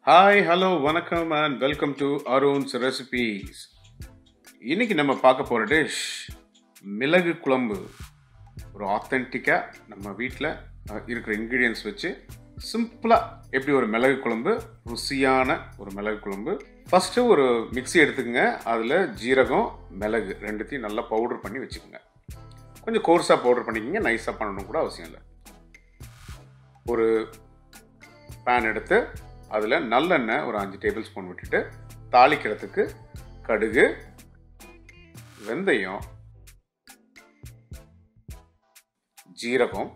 Hi hello வணக்கம் and welcome to Arun's recipes இன்னைக்கு நம்ம பார்க்க போகிற டிஷ் மிளகு குழம்பு ஒரு ஆத்தென்டிக்காக நம்ம வீட்டில் இருக்கிற இன்க்ரீடியன்ஸ் வச்சு சிம்பிளாக எப்படி ஒரு மிளகு குழம்பு ருசியான ஒரு மிளகு குழம்பு ஃபஸ்ட்டு ஒரு மிக்ஸி எடுத்துக்கங்க அதில் ஜீரகம் மிளகு ரெண்டுத்தையும் நல்லா பவுடர் பண்ணி வச்சுக்கோங்க கொஞ்சம் கோர்ஸாக பவுடர் பண்ணிக்கோங்க நைஸாக பண்ணணும் கூட அவசியம் இல்லை ஒரு பேன் எடுத்து அதில் நல்லெண்ணெய் ஒரு அஞ்சு டேபிள் ஸ்பூன் விட்டுட்டு தாளிக்கிறதுக்கு கடுகு வெந்தயம் ஜீரகம்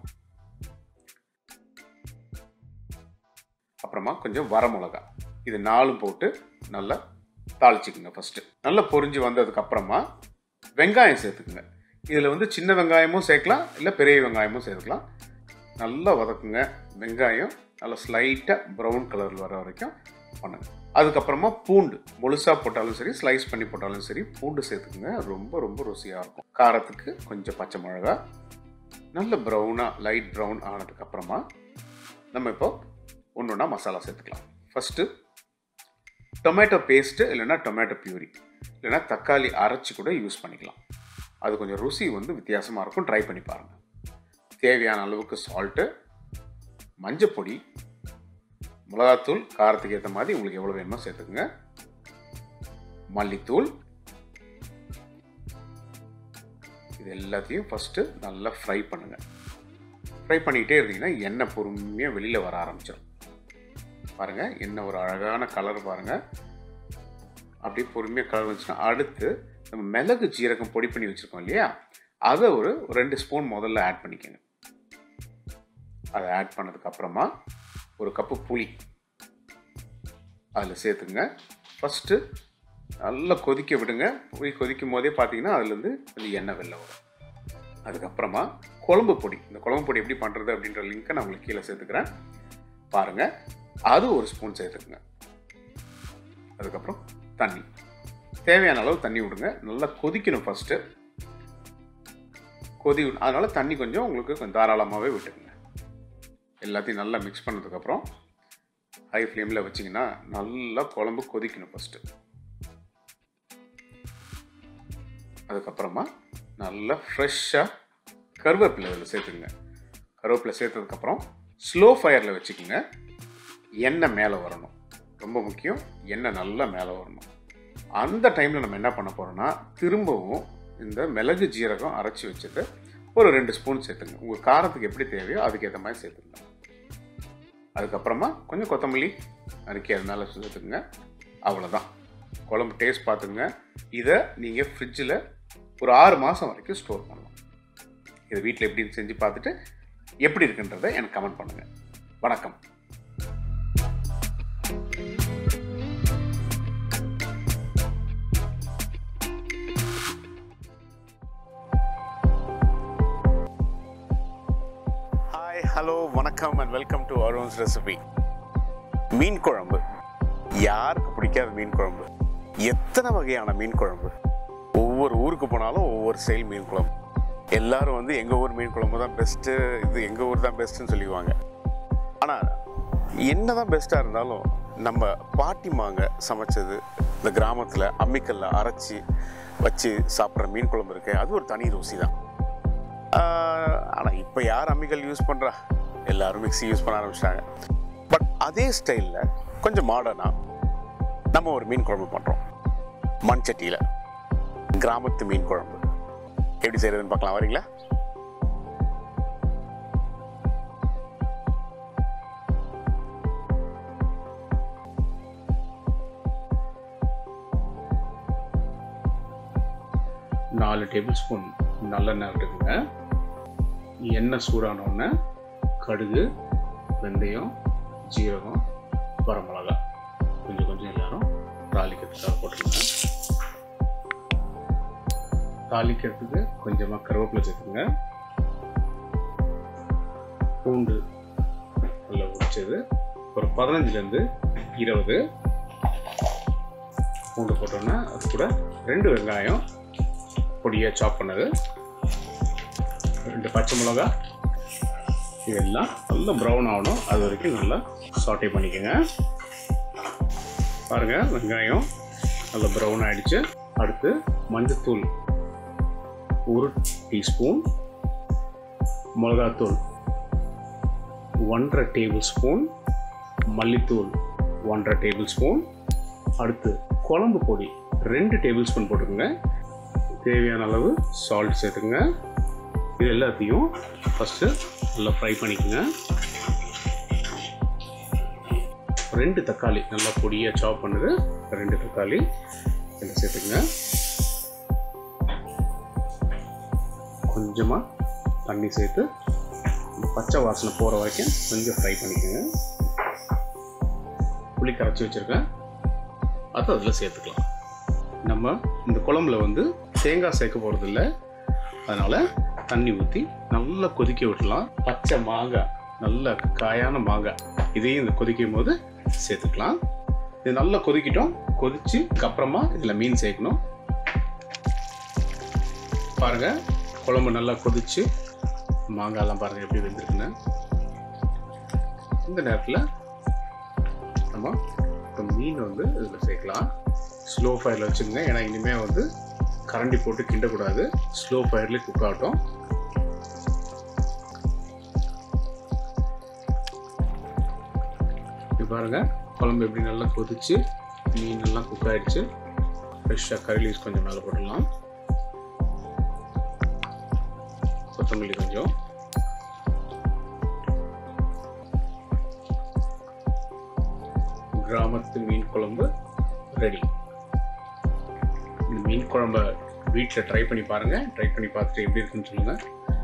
அப்புறமா கொஞ்சம் வரமிளகா இது நாலும் போட்டு நல்லா தாளிச்சுக்குங்க ஃபஸ்ட்டு நல்லா பொரிஞ்சு வந்ததுக்கு அப்புறமா வெங்காயம் சேர்த்துக்குங்க இதில் வந்து சின்ன வெங்காயமும் சேர்க்கலாம் இல்லை பெரிய வெங்காயமும் சேர்த்துக்கலாம் நல்லா வதக்குங்க வெங்காயம் நல்லா ஸ்லைட்டாக ப்ரௌன் கலரில் வர வரைக்கும் பண்ணுங்க அதுக்கப்புறமா பூண்டு முழுசாக போட்டாலும் சரி ஸ்லைஸ் பண்ணி போட்டாலும் சரி பூண்டு சேர்த்துக்குங்க ரொம்ப ரொம்ப ருசியாக இருக்கும் காரத்துக்கு கொஞ்சம் பச்சை மிளகா நல்ல ப்ரௌனாக லைட் ப்ரௌன் ஆனதுக்கப்புறமா நம்ம இப்போ ஒன்று ஒன்றா மசாலா சேர்த்துக்கலாம் ஃபஸ்ட்டு டொமேட்டோ பேஸ்ட்டு இல்லைன்னா டொமேட்டோ பியூரி இல்லைன்னா தக்காளி அரைச்சி கூட யூஸ் பண்ணிக்கலாம் அது கொஞ்சம் ருசி வந்து வித்தியாசமாக இருக்கும் ட்ரை பண்ணி பாருங்கள் தேவையான அளவுக்கு சால்ட்டு மஞ்சப்பொடி மிளகாத்தூள் காரத்துக்கு ஏற்ற மாதிரி உங்களுக்கு எவ்வளோ வேணுமோ சேர்த்துக்குங்க மல்லித்தூள் இது எல்லாத்தையும் ஃபஸ்ட்டு நல்லா ஃப்ரை பண்ணுங்கள் ஃப்ரை பண்ணிக்கிட்டே இருந்தீங்கன்னா எண்ணெய் பொறுமையாக வெளியில் வர ஆரம்பிச்சிடும் பாருங்கள் எண்ணெய் ஒரு அழகான கலர் பாருங்கள் அப்படியே பொறுமையாக கலர் வந்துச்சுன்னா அடுத்து நம்ம மிளகு ஜீரகம் பொடி பண்ணி வச்சுருக்கோம் இல்லையா அதை ஒரு ரெண்டு ஸ்பூன் முதல்ல ஆட் பண்ணிக்கோங்க அதை ஆட் பண்ணதுக்கு அப்புறமா ஒரு கப்பு புளி அதில் சேர்த்துங்க ஃபஸ்ட்டு நல்லா கொதிக்க விடுங்க புளி கொதிக்கும் போதே பார்த்தீங்கன்னா அதுலேருந்து கொஞ்சம் எண்ணெய் வெளில வரும் அதுக்கப்புறமா குழம்பு பொடி இந்த குழம்பு பொடி எப்படி பண்ணுறது அப்படின்ற லிங்க்கை நான் உங்களுக்கு கீழே சேர்த்துக்கிறேன் பாருங்கள் அது ஒரு ஸ்பூன் சேர்த்துக்குங்க அதுக்கப்புறம் தண்ணி தேவையான அளவு தண்ணி விடுங்க நல்லா கொதிக்கணும் ஃபஸ்ட்டு கொதி அதனால் தண்ணி கொஞ்சம் உங்களுக்கு கொஞ்சம் தாராளமாகவே விட்டுக்குங்க எல்லாத்தையும் நல்லா மிக்ஸ் பண்ணதுக்கப்புறம் ஹை ஃப்ளேமில் வச்சிங்கன்னா நல்லா குழம்பு கொதிக்கணும் ஃபஸ்ட்டு அதுக்கப்புறமா நல்லா ஃப்ரெஷ்ஷாக கருவேப்பிலை இதில் சேர்த்துக்குங்க கருவேப்பிலை சேர்த்ததுக்கப்புறம் ஸ்லோ ஃபயரில் வச்சுக்கோங்க எண்ணெய் மேலே வரணும் ரொம்ப முக்கியம் எண்ணெய் நல்லா மேலே வரணும் அந்த டைமில் நம்ம என்ன பண்ண போகிறோம்னா திரும்பவும் இந்த மிளகு ஜீரகம் அரைச்சி வச்சது ஒரு ரெண்டு ஸ்பூன் சேர்த்துங்க உங்கள் காரத்துக்கு எப்படி தேவையோ அதுக்கேற்ற மாதிரி சேர்த்துங்க அதுக்கப்புறமா கொஞ்சம் கொத்தமல்லி நறுக்கி அது மேலே சேர்த்துக்குங்க அவ்வளோதான் குழம்பு டேஸ்ட் பார்த்துங்க இதை நீங்கள் ஃப்ரிட்ஜில் ஒரு ஆறு மாதம் வரைக்கும் ஸ்டோர் பண்ணலாம் இதை வீட்டில் எப்படின்னு செஞ்சு பார்த்துட்டு எப்படி இருக்குன்றதை எனக்கு கமெண்ட் பண்ணுங்கள் வணக்கம் ஹாய் ஹலோ வணக்கம் and welcome to Arun's recipe மீன் குழம்பு யாருக்கு பிடிக்காத மீன் குழம்பு எத்தனை வகையான மீன் குழம்பு ஒவ்வொரு ஊருக்கு போனாலும் ஒவ்வொரு ஸ்டைல் மீன் குழம்பு எல்லாரும் வந்து எங்கள் ஊர் மீன் குழம்பு தான் பெஸ்ட்டு இது எங்கள் ஊர் தான் பெஸ்ட்டுன்னு சொல்லிக்குவாங்க ஆனால் என்ன தான் பெஸ்ட்டாக இருந்தாலும் நம்ம பாட்டிமாங்க சமைச்சது இந்த கிராமத்தில் அம்மிக்கல்ல அரைச்சி வச்சு சாப்பிட்ற மீன் குழம்பு இருக்கு அது ஒரு தனி ருசி தான் ஆனால் இப்போ யார் அம்மிக்கல் யூஸ் பண்ணுறா எல்லாரும் மிக்ஸி யூஸ் பண்ண ஆரம்பிச்சிட்டாங்க பட் அதே ஸ்டைலில் கொஞ்சம் மாடர்னாக நம்ம ஒரு மீன் குழம்பு பண்ணுறோம் மண் சட்டியில் கிராமத்து மீன் குழம்பு எப்படி செய்கிறதுன்னு பார்க்கலாம் வரீங்களா நாலு டேபிள் ஸ்பூன் நல்லெண்ணெய் விட்டுக்குங்க எண்ணெய் சூடானோடனே கடுகு வெந்தயம் ஜீரகம் வரமிளகா கொஞ்சம் கொஞ்சம் எல்லாரும் தாளிக்கிறதுக்காக போட்டுருங்க தாளிக்கிறதுக்கு கொஞ்சமாக கருவேப்பிலை சேர்த்துங்க பூண்டு நல்லா உரிச்சது ஒரு பதினஞ்சுலேருந்து இருபது பூண்டு போட்டோன்னா அது கூட ரெண்டு வெங்காயம் பொடியாக சாப் பண்ணது ரெண்டு பச்சை மிளகா இதெல்லாம் நல்லா ப்ரௌன் ஆகணும் அது வரைக்கும் நல்லா சாட்டே பண்ணிக்கோங்க பாருங்கள் வெங்காயம் நல்லா ப்ரௌன் ஆயிடுச்சு அடுத்து மஞ்சத்தூள் ஒரு டீஸ்பூன் மிளகாத்தூள் ஒன்றரை டேபிள் ஸ்பூன் மல்லித்தூள் ஒன்றரை டேபிள் ஸ்பூன் அடுத்து குழம்பு பொடி ரெண்டு டேபிள் ஸ்பூன் போட்டுக்கோங்க தேவையான அளவு சால்ட் சேர்த்துங்க இது எல்லாத்தையும் ஃபஸ்ட்டு நல்லா ஃப்ரை பண்ணிக்கோங்க ரெண்டு தக்காளி நல்லா பொடியாக சாப் பண்ணுது ரெண்டு தக்காளி இதில் சேர்த்துக்கங்க கொஞ்சமாக தண்ணி சேர்த்து பச்சை வாசனை போகிற வரைக்கும் கொஞ்சம் ஃப்ரை பண்ணிக்கோங்க புளி கரைச்சி வச்சுருக்கேன் அதை அதில் சேர்த்துக்கலாம் நம்ம இந்த குழம்புல வந்து தேங்காய் சேர்க்க போகிறது இல்லை அதனால் தண்ணி ஊற்றி நல்லா கொதிக்க விடலாம் பச்சை மாங்காய் நல்ல காயான மாங்காய் இதையும் இந்த கொதிக்கும் போது சேர்த்துக்கலாம் இது நல்லா கொதிக்கிட்டோம் கொதிச்சு அப்புறமா இதில் மீன் சேர்க்கணும் பாருங்க குழம்பு நல்லா கொதிச்சு மாங்காய்லாம் பாருங்க எப்படி வெந்திருக்குன்னு இந்த நேரத்தில் நம்ம இப்போ மீன் வந்து இதில் சேர்க்கலாம் ஸ்லோ ஃபயரில் வச்சுக்கோங்க ஏன்னா இனிமேல் வந்து கரண்டி போட்டு கிண்டக்கூடாது ஸ்லோ ஃபயர்லேயே குக் ஆகட்டும் இது பாருங்க குழம்பு எப்படி நல்லா கொதிச்சு மீன் எல்லாம் குக் ஆயிடுச்சு ஃப்ரெஷ்ஷாக கறி லீஸ் கொஞ்சம் மேலே போட்டுடலாம் கொத்தமல்லி கொஞ்சம் கிராமத்து மீன் குழம்பு ரெடி இந்த மீன் குழம்ப வீட்டில் ட்ரை பண்ணி பாருங்க ட்ரை பண்ணி பார்த்துட்டு எப்படி இருக்குன்னு சொல்லுங்க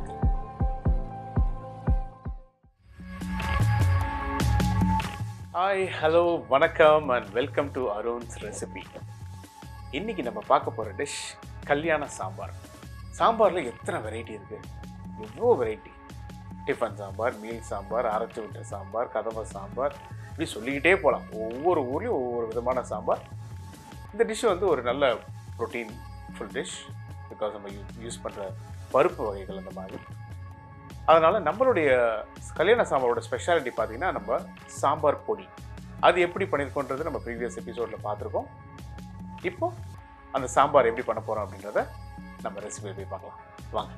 ஹாய் ஹலோ வணக்கம் and welcome to Arun's recipe இன்னைக்கு நம்ம பார்க்க போகிற டிஷ் கல்யாண சாம்பார் சாம்பாரில் எத்தனை வெரைட்டி இருக்குது எவ்வளோ variety tiffin sambar meal sambar அரைச்சி விட்ட சாம்பார் கதம்ப சாம்பார் இப்படி சொல்லிக்கிட்டே போகலாம் ஒவ்வொரு ஊர்லேயும் ஒவ்வொரு விதமான சாம்பார் இந்த டிஷ் வந்து ஒரு நல்ல ப்ரோட்டீன் ஃபுல் டிஷ் பிகாஸ் நம்ம யூஸ் பண்ணுற பருப்பு வகைகள் அந்த மாதிரி அதனால் நம்மளுடைய கல்யாண சாம்பாரோட ஸ்பெஷாலிட்டி பார்த்தீங்கன்னா நம்ம சாம்பார் பொடி அது எப்படி பண்ணியிருக்கோன்றது நம்ம ப்ரீவியஸ் எபிசோடில் பார்த்துருக்கோம் இப்போ அந்த சாம்பார் எப்படி பண்ண போகிறோம் அப்படின்றத நம்ம ரெசிபி போய் பார்க்கலாம் வாங்க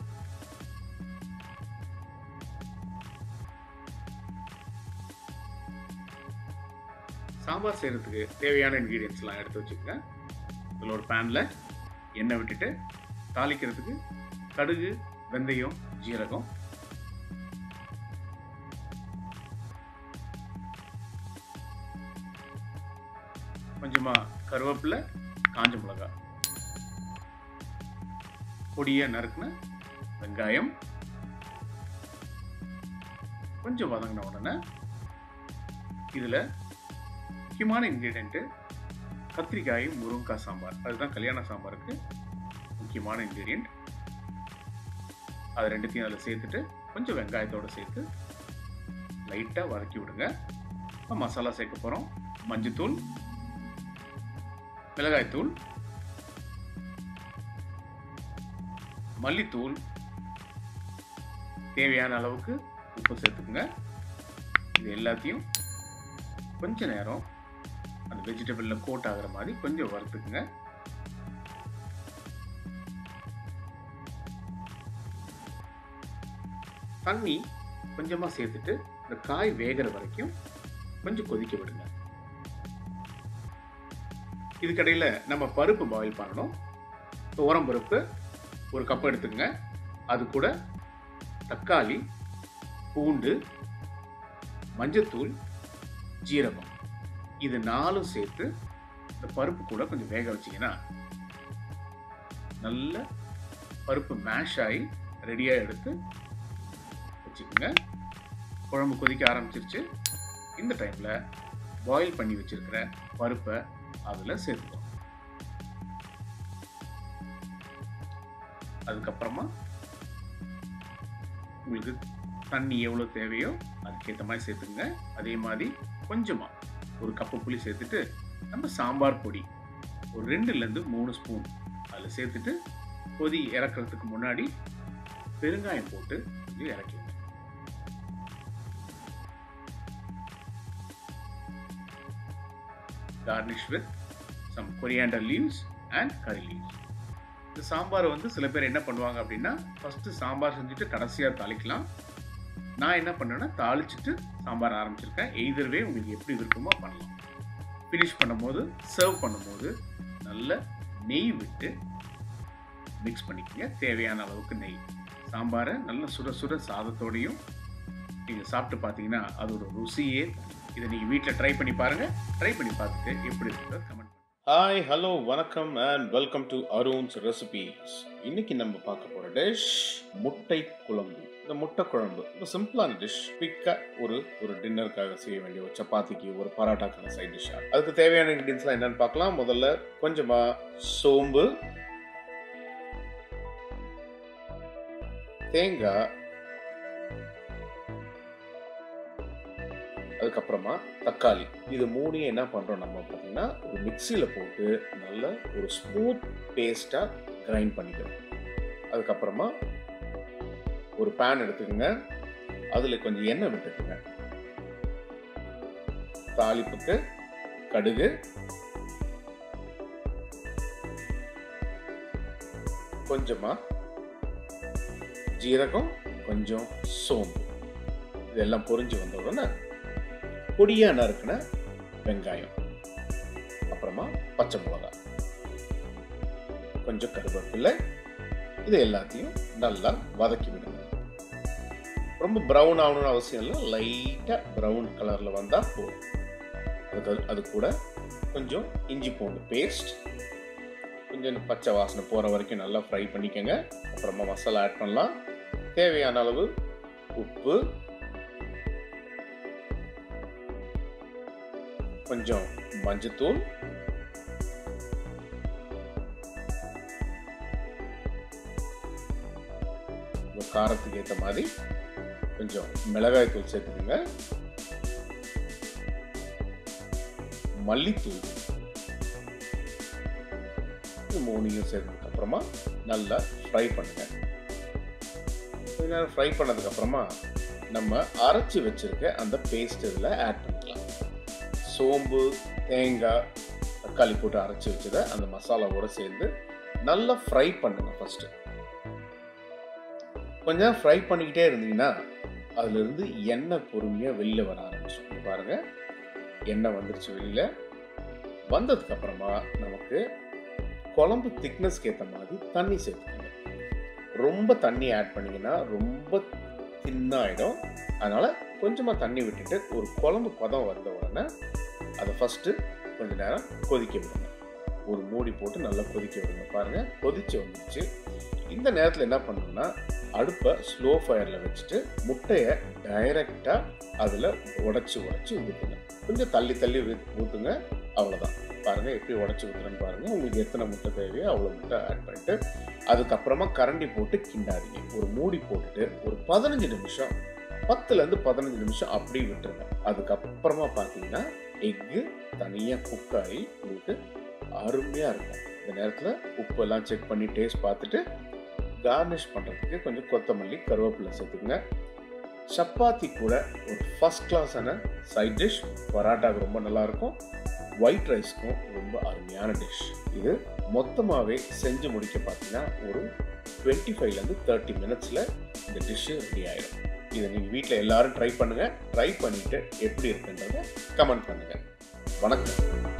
சாம்பார் செய்கிறதுக்கு தேவையான இன்க்ரீடியன்ஸ்லாம் எடுத்து வச்சுக்கோங்க இதில் ஒரு பேனில் எண்ணெய் விட்டுட்டு தாளிக்கிறதுக்கு கடுகு வெந்தயம் ஜீரகம் கொஞ்சமாக கருவேப்பிலை காஞ்ச மிளகாய் பொடியாக நறுக்குன வெங்காயம் கொஞ்சம் வதங்கின உடனே இதில் முக்கியமான இன்க்ரீடியண்ட்டு கத்திரிக்காயும் முருங்கைக்காய் சாம்பார் அதுதான் கல்யாண சாம்பாருக்கு முக்கியமான இன்க்ரீடியண்ட் அது ரெண்டுத்தையும் அதில் சேர்த்துட்டு கொஞ்சம் வெங்காயத்தோடு சேர்த்து லைட்டாக வதக்கி விடுங்க இப்போ மசாலா சேர்க்க போகிறோம் மஞ்சத்தூள் மிளகாய்த்தூள் மல்லித்தூள் தேவையான அளவுக்கு உப்பு சேர்த்துக்குங்க இது எல்லாத்தையும் கொஞ்ச நேரம் அந்த வெஜிடபிளில் கோட் ஆகிற மாதிரி கொஞ்சம் வறுத்துக்குங்க தண்ணி கொஞ்சமாக சேர்த்துட்டு இந்த காய் வேகிற வரைக்கும் கொஞ்சம் கொதிக்க விடுங்க இதுக்கடையில் நம்ம பருப்பு பாயில் பண்ணணும் துவரம் பருப்பு ஒரு கப் எடுத்துக்கங்க அது கூட தக்காளி பூண்டு மஞ்சத்தூள் ஜீரகம் இது நாலும் சேர்த்து இந்த பருப்பு கூட கொஞ்சம் வேக வச்சிங்கன்னா நல்ல பருப்பு மேஷ் ஆகி ரெடியாக எடுத்து வச்சுக்கோங்க குழம்பு கொதிக்க ஆரம்பிச்சிருச்சு இந்த டைமில் பாயில் பண்ணி வச்சிருக்கிற பருப்பை அதில் சேர்த்துக்கணும் அதுக்கப்புறமா உங்களுக்கு தண்ணி எவ்வளோ தேவையோ அதுக்கேற்ற மாதிரி சேர்த்துங்க அதே மாதிரி கொஞ்சமாக ஒரு கப்பு புளி சேர்த்துட்டு நம்ம சாம்பார் பொடி ஒரு ரெண்டுலேருந்து மூணு ஸ்பூன் அதில் சேர்த்துட்டு கொதி இறக்குறதுக்கு முன்னாடி பெருங்காயம் போட்டு கொஞ்சம் இறக்கிடுங்க garnish with some coriander leaves and curry leaves இந்த சாம்பாரை வந்து சில பேர் என்ன பண்ணுவாங்க அப்படின்னா ஃபஸ்ட்டு சாம்பார் செஞ்சுட்டு கடைசியாக தாளிக்கலாம் நான் என்ன பண்ணேன்னா தாளிச்சிட்டு சாம்பார் ஆரம்பிச்சிருக்கேன் எய்தர்வே உங்களுக்கு எப்படி விருப்பமோ பண்ணலாம் ஃபினிஷ் பண்ணும்போது சர்வ் பண்ணும்போது நல்ல நெய் விட்டு மிக்ஸ் பண்ணிக்கோங்க தேவையான அளவுக்கு நெய் சாம்பாரை நல்ல சுட சுட சாதத்தோடையும் நீங்கள் சாப்பிட்டு பார்த்தீங்கன்னா அதோட ருசியே தனி. இதை நீங்கள் வீட்டில் ட்ரை பண்ணி பாருங்கள் ட்ரை பண்ணி பார்த்துட்டு எப்படி இருக்குதோ கமெண்ட் ஹாய் ஹலோ வணக்கம் and welcome to Arun's recipes இன்னைக்கு நம்ம பார்க்க போகிற டிஷ் முட்டை குழம்பு இந்த முட்டை குழம்பு ரொம்ப சிம்பிளான டிஷ் குவிக்காக ஒரு ஒரு டின்னருக்காக செய்ய வேண்டிய ஒரு சப்பாத்திக்கு ஒரு பரோட்டாக்கான சைட் டிஷ்ஷாக அதுக்கு தேவையான இன்க்ரீடியன்ஸ்லாம் என்னன்னு பார்க்கலாம் முதல்ல கொஞ்சமாக சோம்பு தேங்காய் அதுக்கப்புறமா தக்காளி இது மூணையும் என்ன பண்ணுறோம் நம்ம பார்த்தீங்கன்னா ஒரு மிக்சியில் போட்டு நல்ல ஒரு ஸ்மூத் பேஸ்ட்டாக கிரைண்ட் பண்ணிக்கணும் அதுக்கப்புறமா ஒரு பேன் எடுத்துக்கோங்க அதில் கொஞ்சம் எண்ணெய் விட்டுக்குங்க தாளிப்புக்கு கடுகு கொஞ்சமாக ஜீரகம் கொஞ்சம் சோம்பு இதெல்லாம் பொரிஞ்சு வந்த உடனே பொடியாக நறுக்கின வெங்காயம் அப்புறமா பச்சை மிளகாய் கொஞ்சம் கருவேப்பிலை இது எல்லாத்தையும் நல்லா வதக்கி விடுங்க ரொம்ப ப்ரௌன் ஆகணும்னு அவசியம் இல்லை லைட்டாக ப்ரௌன் கலரில் வந்தால் போதும் அதுக்கு அது கூட கொஞ்சம் இஞ்சி பூண்டு பேஸ்ட் கொஞ்சம் பச்சை வாசனை போகிற வரைக்கும் நல்லா ஃப்ரை பண்ணிக்கோங்க அப்புறமா மசாலா ஆட் பண்ணலாம் தேவையான அளவு உப்பு கொஞ்சம் மஞ்சத்தூள் உங்க காரத்துக்கு ஏற்ற மாதிரி கொஞ்சம் மிளகாய் தூள் சேர்த்துக்கோங்க மல்லித்தூள் இது மூணையும் சேர்த்ததுக்கு அப்புறமா நல்லா ஃப்ரை பண்ணுங்க கொஞ்ச நேரம் ஃப்ரை பண்ணதுக்கு அப்புறமா நம்ம அரைச்சி வச்சிருக்க அந்த பேஸ்ட் இதில் ஆட் பண்ணிக்கலாம் சோம்பு தேங்காய் தக்காளி போட்டு அரைச்சி வச்சதை அந்த மசாலாவோட சேர்ந்து நல்லா ஃப்ரை பண்ணுங்க ஃபர்ஸ்ட் கொஞ்ச நேரம் ஃப்ரை பண்ணிக்கிட்டே இருந்தீங்கன்னா அதுலேருந்து எண்ணெய் பொறுமையாக வெளியில் வர ஆரம்பிச்சிடும் பாருங்க எண்ணெய் வந்துருச்சு வெளியில் வந்ததுக்கு அப்புறமா நமக்கு குழம்பு திக்னஸ்க்கு ஏற்ற மாதிரி தண்ணி சேர்த்துக்கோங்க ரொம்ப தண்ணி ஆட் பண்ணீங்கன்னா ரொம்ப தின்னாயிடும் அதனால கொஞ்சமாக தண்ணி விட்டுட்டு ஒரு குழம்பு பதம் வந்த உடனே அதை ஃபஸ்ட்டு கொஞ்ச நேரம் கொதிக்க விடுங்க ஒரு மூடி போட்டு நல்லா கொதிக்க விடுங்க பாருங்க கொதிச்சு வந்துச்சு இந்த நேரத்தில் என்ன பண்ணணும்னா அடுப்பை ஸ்லோ ஃபயரில் வச்சுட்டு முட்டையை டைரெக்டாக அதில் உடச்சி உடச்சி ஊற்றுங்க கொஞ்சம் தள்ளி தள்ளி ஊ- ஊற்றுங்க அவ்வளோதான் பாருங்க எப்படி உடச்சி ஊற்றுறேன்னு பாருங்க உங்களுக்கு எத்தனை முட்டை தேவையோ அவ்வளோ முட்டை ஆட் பண்ணிட்டு அதுக்கப்புறமா கரண்டி போட்டு கிண்டாதீங்க ஒரு மூடி போட்டுட்டு ஒரு பதினஞ்சு நிமிஷம் பத்துலேருந்து பதினஞ்சு நிமிஷம் அப்படியே விட்டுருங்க அதுக்கப்புறமா பார்த்தீங்கன்னா எக்கு தனியாக குக் ஆகி உங்களுக்கு அருமையாக இருக்கும் இந்த நேரத்தில் உப்பு எல்லாம் செக் பண்ணி டேஸ்ட் பார்த்துட்டு கார்னிஷ் பண்ணுறதுக்கு கொஞ்சம் கொத்தமல்லி கருவேப்பிலை சேர்த்துக்குங்க சப்பாத்தி கூட ஒரு ஃபர்ஸ்ட் கிளாஸான சைட் டிஷ் பராட்டாவுக்கு ரொம்ப நல்லா இருக்கும் ஒயிட் ரைஸ்க்கும் ரொம்ப அருமையான டிஷ் இது மொத்தமாகவே செஞ்சு முடிக்க பார்த்தீங்கன்னா ஒரு டுவெண்ட்டி ஃபைவ்லேருந்து தேர்ட்டி மினிட்ஸில் இந்த டிஷ்ஷு ரெடி ஆயிடும் இதை நீங்கள் வீட்டில் எல்லாரும் ட்ரை பண்ணுங்கள் ட்ரை பண்ணிவிட்டு எப்படி இருக்குன்றத கமெண்ட் பண்ணுங்கள் வணக்கம்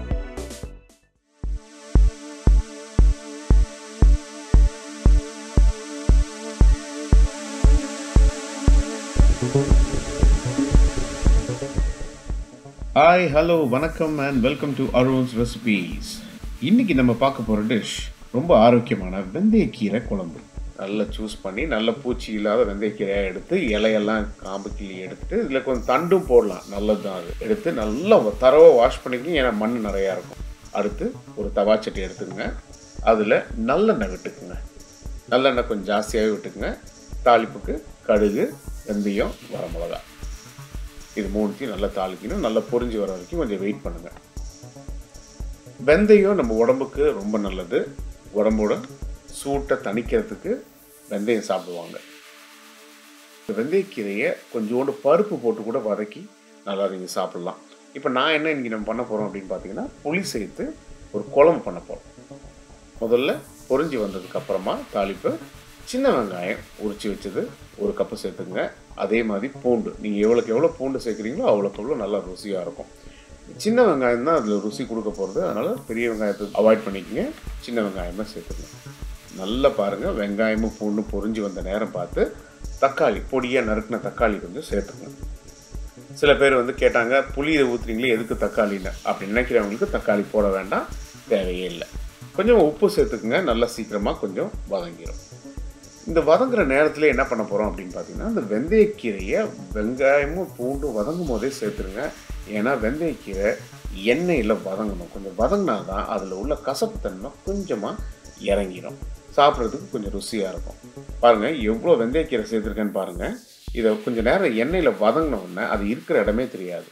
ஹாய் ஹலோ வணக்கம் and welcome to Arun's recipes இன்னைக்கு நம்ம பார்க்க போகிற டிஷ் ரொம்ப ஆரோக்கியமான வெந்தயக்கீரை குழம்பு நல்லா சூஸ் பண்ணி நல்ல பூச்சி இல்லாத வெந்தயக்கீரையை எடுத்து இலையெல்லாம் காம்பு கிள்ளி எடுத்து இதில் கொஞ்சம் தண்டும் போடலாம் நல்லது தான் அது எடுத்து நல்லா தரவாக வாஷ் பண்ணிக்கங்க ஏன்னா மண் நிறையா இருக்கும் அடுத்து ஒரு தவாச்சட்டி எடுத்துக்கங்க அதில் நல்லெண்ணெய் விட்டுக்குங்க நல்லெண்ணெய் கொஞ்சம் ஜாஸ்தியாகவே விட்டுக்குங்க தாளிப்புக்கு கடுகு வெந்தயம் வரமிளகா இது மூணுத்தையும் நல்லா தாளிக்கணும் நல்லா பொரிஞ்சு வர வரைக்கும் கொஞ்சம் வெயிட் பண்ணுங்க வெந்தயம் நம்ம உடம்புக்கு ரொம்ப நல்லது உடம்போட சூட்டை தணிக்கிறதுக்கு வெந்தயம் சாப்பிடுவாங்க இந்த வெந்தயக்கீரையை கொஞ்சோண்டு பருப்பு போட்டு கூட வதக்கி நல்லா நீங்கள் சாப்பிடலாம் இப்போ நான் என்ன இன்னைக்கு நம்ம பண்ண போகிறோம் அப்படின்னு பார்த்தீங்கன்னா புளி சேர்த்து ஒரு குழம்பு பண்ண போகிறோம் முதல்ல பொரிஞ்சு வந்ததுக்கு அப்புறமா தாளிப்பு சின்ன வெங்காயம் உரிச்சு வச்சது ஒரு கப்பு சேர்த்துங்க அதே மாதிரி பூண்டு நீங்கள் எவ்வளோக்கு எவ்வளோ பூண்டு சேர்க்குறீங்களோ அவ்வளோக்கு எவ்வளோ நல்லா ருசியாக இருக்கும் சின்ன வெங்காயம் தான் அதில் ருசி கொடுக்க போகிறது அதனால் பெரிய வெங்காயத்தை அவாய்ட் பண்ணிக்கங்க சின்ன வெங்காயம் தான் சேர்த்துக்கணும் நல்லா பாருங்கள் வெங்காயமும் பூண்டும் பொரிஞ்சு வந்த நேரம் பார்த்து தக்காளி பொடியாக நறுக்கின தக்காளி கொஞ்சம் சேர்த்துக்கணும் சில பேர் வந்து கேட்டாங்க புளியை ஊற்றுறீங்களே எதுக்கு தக்காளின்னு அப்படி நினைக்கிறவங்களுக்கு தக்காளி போட வேண்டாம் தேவையே இல்லை கொஞ்சம் உப்பு சேர்த்துக்குங்க நல்லா சீக்கிரமாக கொஞ்சம் வதங்கிடும் இந்த வதங்குற நேரத்தில் என்ன பண்ண போகிறோம் அப்படின்னு பார்த்தீங்கன்னா இந்த வெந்தயக்கீரையை வெங்காயமும் பூண்டும் வதங்கும் போதே சேர்த்துருங்க ஏன்னா வெந்தயக்கீரை எண்ணெயில் வதங்கணும் கொஞ்சம் வதங்கினா தான் அதில் உள்ள கசப்பு தன்மை கொஞ்சமாக இறங்கிடும் சாப்பிட்றதுக்கு கொஞ்சம் ருசியாக இருக்கும் பாருங்கள் எவ்வளோ வெந்தயக்கீரை சேர்த்துருக்கேன்னு பாருங்கள் இதை கொஞ்சம் நேரம் எண்ணெயில் வதங்கின உடனே அது இருக்கிற இடமே தெரியாது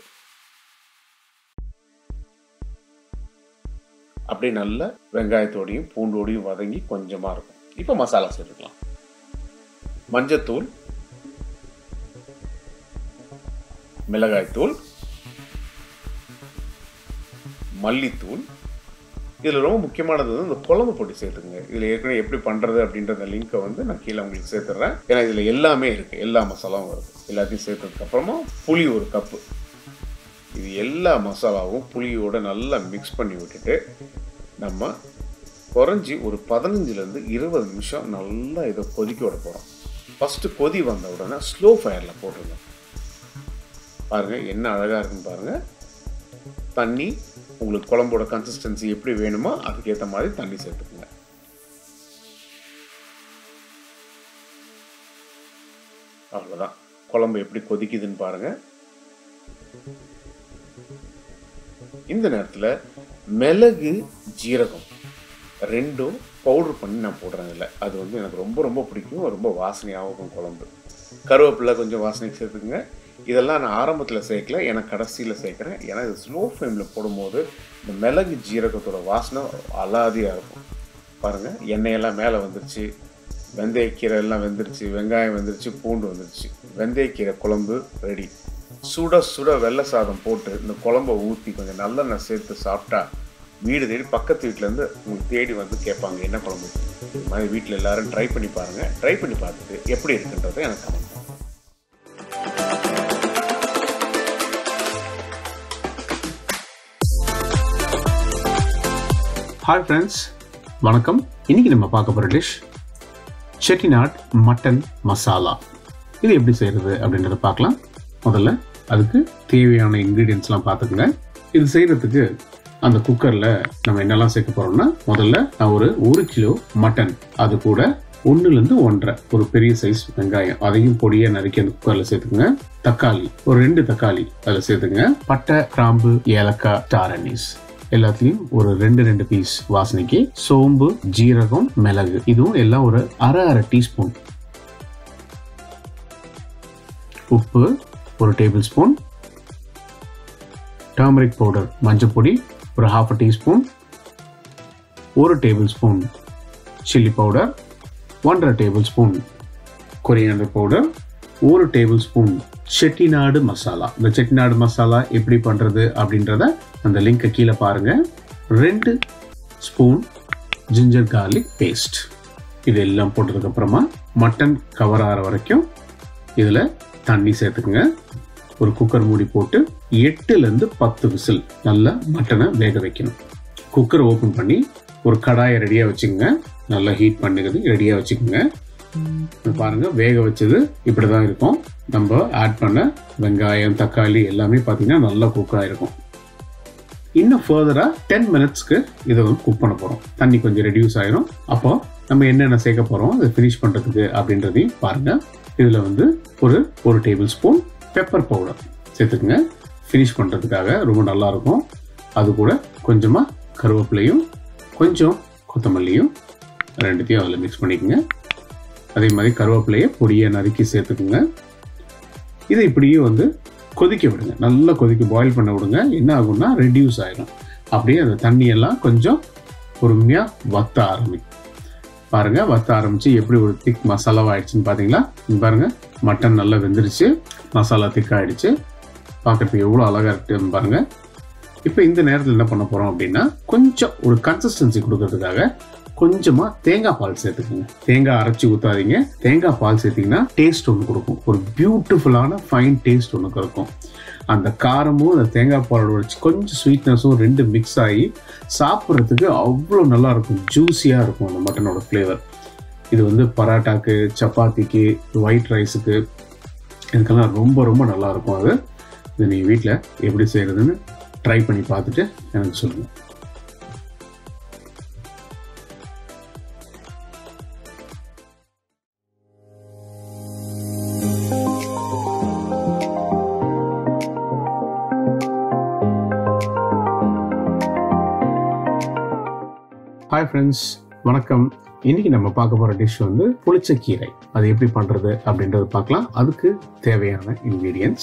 அப்படியே நல்ல வெங்காயத்தோடையும் பூண்டோடையும் வதங்கி கொஞ்சமாக இருக்கும் இப்போ மசாலா சேர்த்துக்கலாம் மஞ்சத்தூள் மிளகாய்த்தூள் மல்லித்தூள் இதில் ரொம்ப முக்கியமானது வந்து இந்த குழம்பு பொடி சேர்த்துங்க இதில் ஏற்கனவே எப்படி பண்ணுறது அப்படின்ற லிங்க்கை வந்து நான் கீழே உங்களுக்கு சேர்த்துட்றேன் ஏன்னா இதில் எல்லாமே இருக்குது எல்லா மசாலாவும் வருது எல்லாத்தையும் சேர்த்ததுக்கப்புறமா புளி ஒரு கப்பு இது எல்லா மசாலாவும் புளியோட நல்லா மிக்ஸ் பண்ணி விட்டுட்டு நம்ம குறைஞ்சி ஒரு பதினஞ்சுலேருந்து இருபது நிமிஷம் நல்லா இதை கொதிக்க விட போகிறோம் ஃபஸ்ட்டு கொதி வந்த உடனே ஸ்லோ ஃபயரில் போட்டுருங்க பாருங்கள் என்ன அழகாக இருக்குன்னு பாருங்கள் தண்ணி உங்களுக்கு குழம்போட கன்சிஸ்டன்சி எப்படி வேணுமோ அதுக்கேற்ற மாதிரி தண்ணி சேர்த்துக்குங்க அவ்வளோதான் குழம்பு எப்படி கொதிக்குதுன்னு பாருங்கள் இந்த நேரத்தில் மிளகு ஜீரகம் ரெண்டும் பவுடர் பண்ணி நான் போடுறேன் இல்லை அது வந்து எனக்கு ரொம்ப ரொம்ப பிடிக்கும் ரொம்ப வாசனையாகவும் இருக்கும் குழம்பு கருவேப்பிலை கொஞ்சம் வாசனைக்கு சேர்த்துக்குங்க இதெல்லாம் நான் ஆரம்பத்தில் சேர்க்கல எனக்கு கடைசியில் சேர்க்குறேன் ஏன்னா இது ஸ்லோ ஃப்ளேமில் போடும்போது இந்த மிளகு ஜீரகத்தோட வாசனை அலாதியாக இருக்கும் பாருங்கள் எண்ணெயெல்லாம் மேலே வந்துருச்சு வெந்தயக்கீரை எல்லாம் வெந்துருச்சு வெங்காயம் வெந்துருச்சு பூண்டு வந்துருச்சு வெந்தயக்கீரை குழம்பு ரெடி சுட சுட வெள்ளை சாதம் போட்டு இந்த குழம்ப ஊற்றி கொஞ்சம் நல்லெண்ணெய் சேர்த்து சாப்பிட்டா வீடு தேடி பக்கத்து வீட்டிலேருந்து உங்களுக்கு தேடி வந்து கேட்பாங்க என்ன குழம்பு இது மாதிரி வீட்டில் எல்லாரும் ட்ரை பண்ணி பாருங்கள் ட்ரை பண்ணி பார்த்துட்டு எப்படி இருக்குன்றதை எனக்கு கமெண்ட் ஹாய் ஃப்ரெண்ட்ஸ் வணக்கம் இன்னைக்கு நம்ம பார்க்க போகிற டிஷ் செட்டிநாட் மட்டன் மசாலா இது எப்படி செய்கிறது அப்படின்றத பார்க்கலாம் முதல்ல அதுக்கு தேவையான இன்க்ரீடியன்ஸ்லாம் பார்த்துக்குங்க இது செய்கிறதுக்கு அந்த குக்கரில் நம்ம என்னெல்லாம் சேர்க்க போகிறோம்னா முதல்ல நான் ஒரு ஒரு கிலோ மட்டன் அது கூட ஒன்றுலேருந்து ஒன்றரை ஒரு பெரிய சைஸ் வெங்காயம் அதையும் பொடியாக நறுக்கி அந்த குக்கரில் சேர்த்துக்குங்க தக்காளி ஒரு ரெண்டு தக்காளி அதில் சேர்த்துங்க பட்டை கிராம்பு ஏலக்காய் ஸ்டார் அனீஸ் எல்லாத்துலயும் ஒரு ரெண்டு ரெண்டு பீஸ் வாசனைக்கு சோம்பு ஜீரகம் மிளகு இதுவும் எல்லாம் ஒரு அரை அரை டீஸ்பூன் உப்பு ஒரு டேபிள் ஸ்பூன் டர்மரிக் பவுடர் மஞ்சள் பொடி ஒரு ஹாஃப் டீஸ்பூன் ஒரு டேபிள் ஸ்பூன் சில்லி பவுடர் ஒன்றரை டேபிள் ஸ்பூன் கொரியாண்டர் பவுடர் ஒரு டேபிள் ஸ்பூன் செட்டிநாடு மசாலா இந்த செட்டிநாடு மசாலா எப்படி பண்ணுறது அப்படின்றத அந்த லிங்கை கீழே பாருங்க ரெண்டு ஸ்பூன் ஜிஞ்சர் கார்லிக் பேஸ்ட் இது எல்லாம் போட்டதுக்கப்புறமா மட்டன் கவர் ஆகிற வரைக்கும் இதில் தண்ணி சேர்த்துக்குங்க ஒரு குக்கர் மூடி போட்டு எட்டுலேருந்து பத்து விசில் நல்லா மட்டனை வேக வைக்கணும் குக்கர் ஓப்பன் பண்ணி ஒரு கடாயை ரெடியாக வச்சுக்கோங்க நல்லா ஹீட் பண்ணுறது ரெடியாக வச்சுக்கோங்க பாருங்க வேக வச்சது இப்படி தான் இருக்கும் நம்ம ஆட் பண்ண வெங்காயம் தக்காளி எல்லாமே பார்த்தீங்கன்னா நல்லா குக் ஆகிருக்கும் இன்னும் ஃபர்தராக டென் மினிட்ஸ்க்கு இதை வந்து குக் பண்ண போகிறோம் தண்ணி கொஞ்சம் ரெடியூஸ் ஆயிரும் அப்போ நம்ம என்னென்ன சேர்க்க போகிறோம் அதை ஃபினிஷ் பண்ணுறதுக்கு அப்படின்றதையும் பாருங்க இதில் வந்து ஒரு ஒரு டேபிள் ஸ்பூன் பெப்பர் பவுடர் சேர்த்துக்குங்க ஃபினிஷ் பண்ணுறதுக்காக ரொம்ப நல்லா இருக்கும் அது கூட கொஞ்சமாக கருவேப்பிலையும் கொஞ்சம் கொத்தமல்லியும் ரெண்டுத்தையும் அதில் மிக்ஸ் பண்ணிக்கோங்க அதே மாதிரி கருவேப்பிலையை பொடியை நறுக்கி சேர்த்துக்குங்க இதை இப்படியே வந்து கொதிக்க விடுங்க நல்லா கொதிக்க பாயில் பண்ண விடுங்க என்ன ஆகும்னா ரெடியூஸ் ஆயிடும் அப்படியே அந்த தண்ணியெல்லாம் கொஞ்சம் பொறுமையாக வத்த ஆரம்பிக்கும் பாருங்க வத்த ஆரம்பிச்சு எப்படி ஒரு திக் மசாலாவா ஆயிடுச்சுன்னு பார்த்தீங்களா இங்க பாருங்க மட்டன் நல்லா வெந்துருச்சு மசாலா திக் ஆயிடுச்சு பார்க்கறதுக்கு எவ்வளோ அழகாக இருக்குன்னு பாருங்கள் இப்போ இந்த நேரத்தில் என்ன பண்ண போகிறோம் அப்படின்னா கொஞ்சம் ஒரு கன்சிஸ்டன்சி கொடுக்கறதுக்காக கொஞ்சமாக தேங்காய் பால் சேர்த்துக்கோங்க தேங்காய் அரைச்சி ஊற்றாதீங்க தேங்காய் பால் சேர்த்திங்கன்னா டேஸ்ட் ஒன்று கொடுக்கும் ஒரு பியூட்டிஃபுல்லான ஃபைன் டேஸ்ட் ஒன்று கொடுக்கும் அந்த காரமும் அந்த தேங்காய் பாலோட வச்சு கொஞ்சம் ஸ்வீட்னஸும் ரெண்டு மிக்ஸ் ஆகி சாப்பிட்றதுக்கு அவ்வளோ நல்லா இருக்கும் ஜூஸியாக இருக்கும் அந்த மட்டனோட ஃப்ளேவர் இது வந்து பராட்டாக்கு சப்பாத்திக்கு ஒயிட் ரைஸுக்கு இதுக்கெல்லாம் ரொம்ப ரொம்ப நல்லா இருக்கும் அது இது நீங்கள் வீட்டில் எப்படி செய்கிறதுன்னு ட்ரை பண்ணி பார்த்துட்டு எனக்கு சொல்லுங்கள் ஹாய் ஃப்ரெண்ட்ஸ் வணக்கம் இன்னைக்கு நம்ம பார்க்க போகிற டிஷ் வந்து புளிச்சக்கீரை அது எப்படி பண்ணுறது அப்படின்றத பார்க்கலாம் அதுக்கு தேவையான இன்க்ரீடியன்ஸ்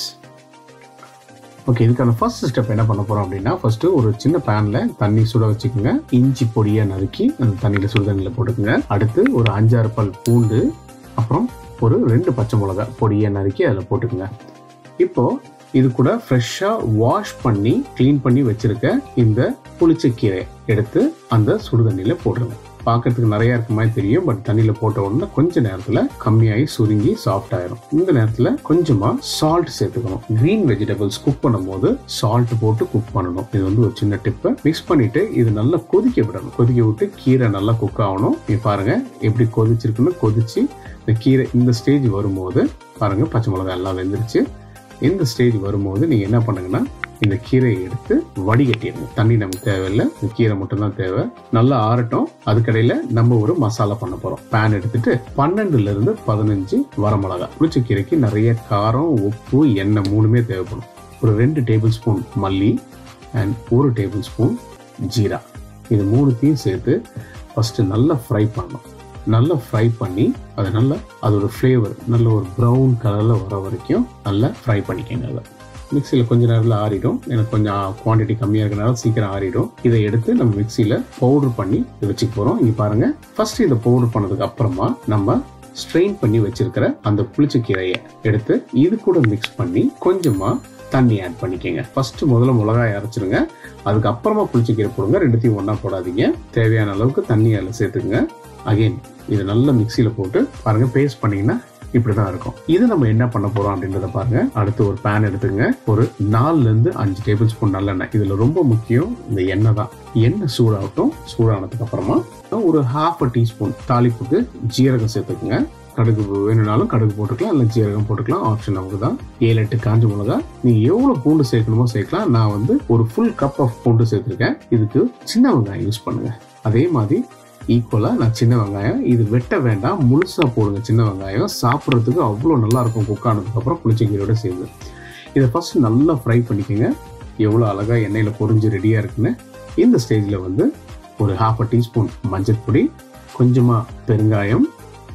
ஓகே இதுக்கான ஃபர்ஸ்ட் ஸ்டெப் என்ன பண்ண போகிறோம் அப்படின்னா ஃபர்ஸ்ட் ஒரு சின்ன பேனில் தண்ணி சுட வச்சுக்கோங்க இஞ்சி பொடியை நறுக்கி அந்த தண்ணியில் சுடு தண்ணியில் போட்டுக்கோங்க அடுத்து ஒரு அஞ்சாறு பல் பூண்டு அப்புறம் ஒரு ரெண்டு பச்சை மிளகாய் பொடியை நறுக்கி அதில் போட்டுக்கோங்க இப்போ இது கூட ஃப்ரெஷ்ஷாக வாஷ் பண்ணி க்ளீன் பண்ணி வச்சிருக்க இந்த புளிச்சக்கீரை எடுத்து அந்த சுடுதண்ணியில் போடுறோம் பார்க்கறதுக்கு நிறைய இருக்க மாதிரி தெரியும் பட் தண்ணியில் போட்ட உடனே கொஞ்ச நேரத்தில் கம்மியாகி சுருங்கி சாஃப்ட் ஆயிரும் இந்த நேரத்தில் கொஞ்சமாக சால்ட் சேர்த்துக்கணும் க்ரீன் வெஜிடபிள்ஸ் குக் பண்ணும்போது சால்ட் போட்டு குக் பண்ணணும் இது வந்து ஒரு சின்ன டிப்பு மிக்ஸ் பண்ணிட்டு இது நல்லா கொதிக்க விடணும் கொதிக்க விட்டு கீரை நல்லா குக் ஆகணும் நீ பாருங்க எப்படி கொதிச்சிருக்குன்னு கொதிச்சு இந்த கீரை இந்த ஸ்டேஜ் வரும்போது பாருங்க பச்சை மிளகாய் எல்லாம் வெந்துருச்சு இந்த ஸ்டேஜ் வரும்போது நீங்கள் என்ன பண்ணுங்கன்னா இந்த கீரையை எடுத்து வடிகட்டிடணும் தண்ணி நமக்கு தேவையில்லை இந்த கீரை மட்டும்தான் தேவை நல்லா ஆறட்டும் அதுக்கடையில் நம்ம ஒரு மசாலா பண்ண போகிறோம் பேன் எடுத்துட்டு பன்னெண்டுல இருந்து பதினஞ்சு வரமிளகா புளிச்ச கீரைக்கு நிறைய காரம் உப்பு எண்ணெய் மூணுமே தேவைப்படும் ஒரு ரெண்டு டேபிள் ஸ்பூன் மல்லி அண்ட் ஒரு டேபிள் ஸ்பூன் ஜீரா இது மூணுத்தையும் சேர்த்து ஃபஸ்ட்டு நல்லா ஃப்ரை பண்ணணும் நல்லா ஃப்ரை பண்ணி அது நல்லா அதோட ஃப்ளேவர் நல்ல ஒரு ப்ரௌன் கலரில் வர வரைக்கும் நல்லா ஃப்ரை பண்ணிக்கோங்க அதை மிக்சியில் கொஞ்ச நேரத்தில் ஆறிடும் எனக்கு கொஞ்சம் குவான்டிட்டி கம்மியாக இருக்கிறனால சீக்கிரம் ஆறிடும் இதை எடுத்து நம்ம மிக்சியில் பவுடர் பண்ணி வச்சுக்க போகிறோம் இங்கே பாருங்கள் ஃபர்ஸ்ட் இதை பவுடர் பண்ணதுக்கு அப்புறமா நம்ம ஸ்ட்ரெயின் பண்ணி வச்சிருக்கிற அந்த புளிச்சக்கீரையை எடுத்து இது கூட மிக்ஸ் பண்ணி கொஞ்சமாக தண்ணி ஆட் பண்ணிக்கோங்க ஃபர்ஸ்ட் முதல்ல மிளகாய் அரைச்சிருங்க அதுக்கப்புறமா புளிச்சக்கீரை போடுங்க ரெண்டுத்தையும் ஒன்றா போடாதீங்க தேவையான அளவுக்கு தண்ணி அதில் சேர்த்துக்குங்க அகைன் இது நல்லா மிக்சியில் போட்டு பாருங்க பேஸ்ட் பண்ணீங்கன்னா இப்படிதான் இருக்கும் இது நம்ம என்ன பண்ண போறோம் அப்படின்றத பாருங்க அடுத்து ஒரு பேன் எடுத்துங்க ஒரு நாலுல இருந்து அஞ்சு டேபிள் ஸ்பூன் நல்லெண்ணெய் இதுல ரொம்ப முக்கியம் இந்த எண்ணெய் தான் எண்ணெய் சூடாகட்டும் சூடானதுக்கு அப்புறமா ஒரு ஹாஃப் அ டீஸ்பூன் தாளிப்புக்கு ஜீரகம் சேர்த்துக்குங்க கடுகு வேணும்னாலும் கடுகு போட்டுக்கலாம் இல்லை ஜீரகம் போட்டுக்கலாம் ஆப்ஷன் நமக்கு தான் ஏழு எட்டு காஞ்ச மிளகா நீங்க எவ்வளவு பூண்டு சேர்க்கணுமோ சேர்க்கலாம் நான் வந்து ஒரு ஃபுல் கப் ஆஃப் பூண்டு சேர்த்துருக்கேன் இதுக்கு சின்ன வெங்காயம் யூஸ் பண்ணுங்க அதே மாதிரி ஈக்குவலாக நான் சின்ன வெங்காயம் இது வெட்ட வேண்டாம் முழுசாக போடுங்க சின்ன வெங்காயம் சாப்பிட்றதுக்கு அவ்வளோ நல்லா இருக்கும் குக் ஆனதுக்கப்புறம் புளிச்சக்கீரையோட சேர்ந்து இதை ஃபர்ஸ்ட் நல்லா ஃப்ரை பண்ணிக்கோங்க எவ்வளோ அழகாக எண்ணெயில் பொரிஞ்சு ரெடியாக இருக்குன்னு இந்த ஸ்டேஜில் வந்து ஒரு ஹாஃப் அ டீஸ்பூன் மஞ்சள் பொடி கொஞ்சமாக பெருங்காயம்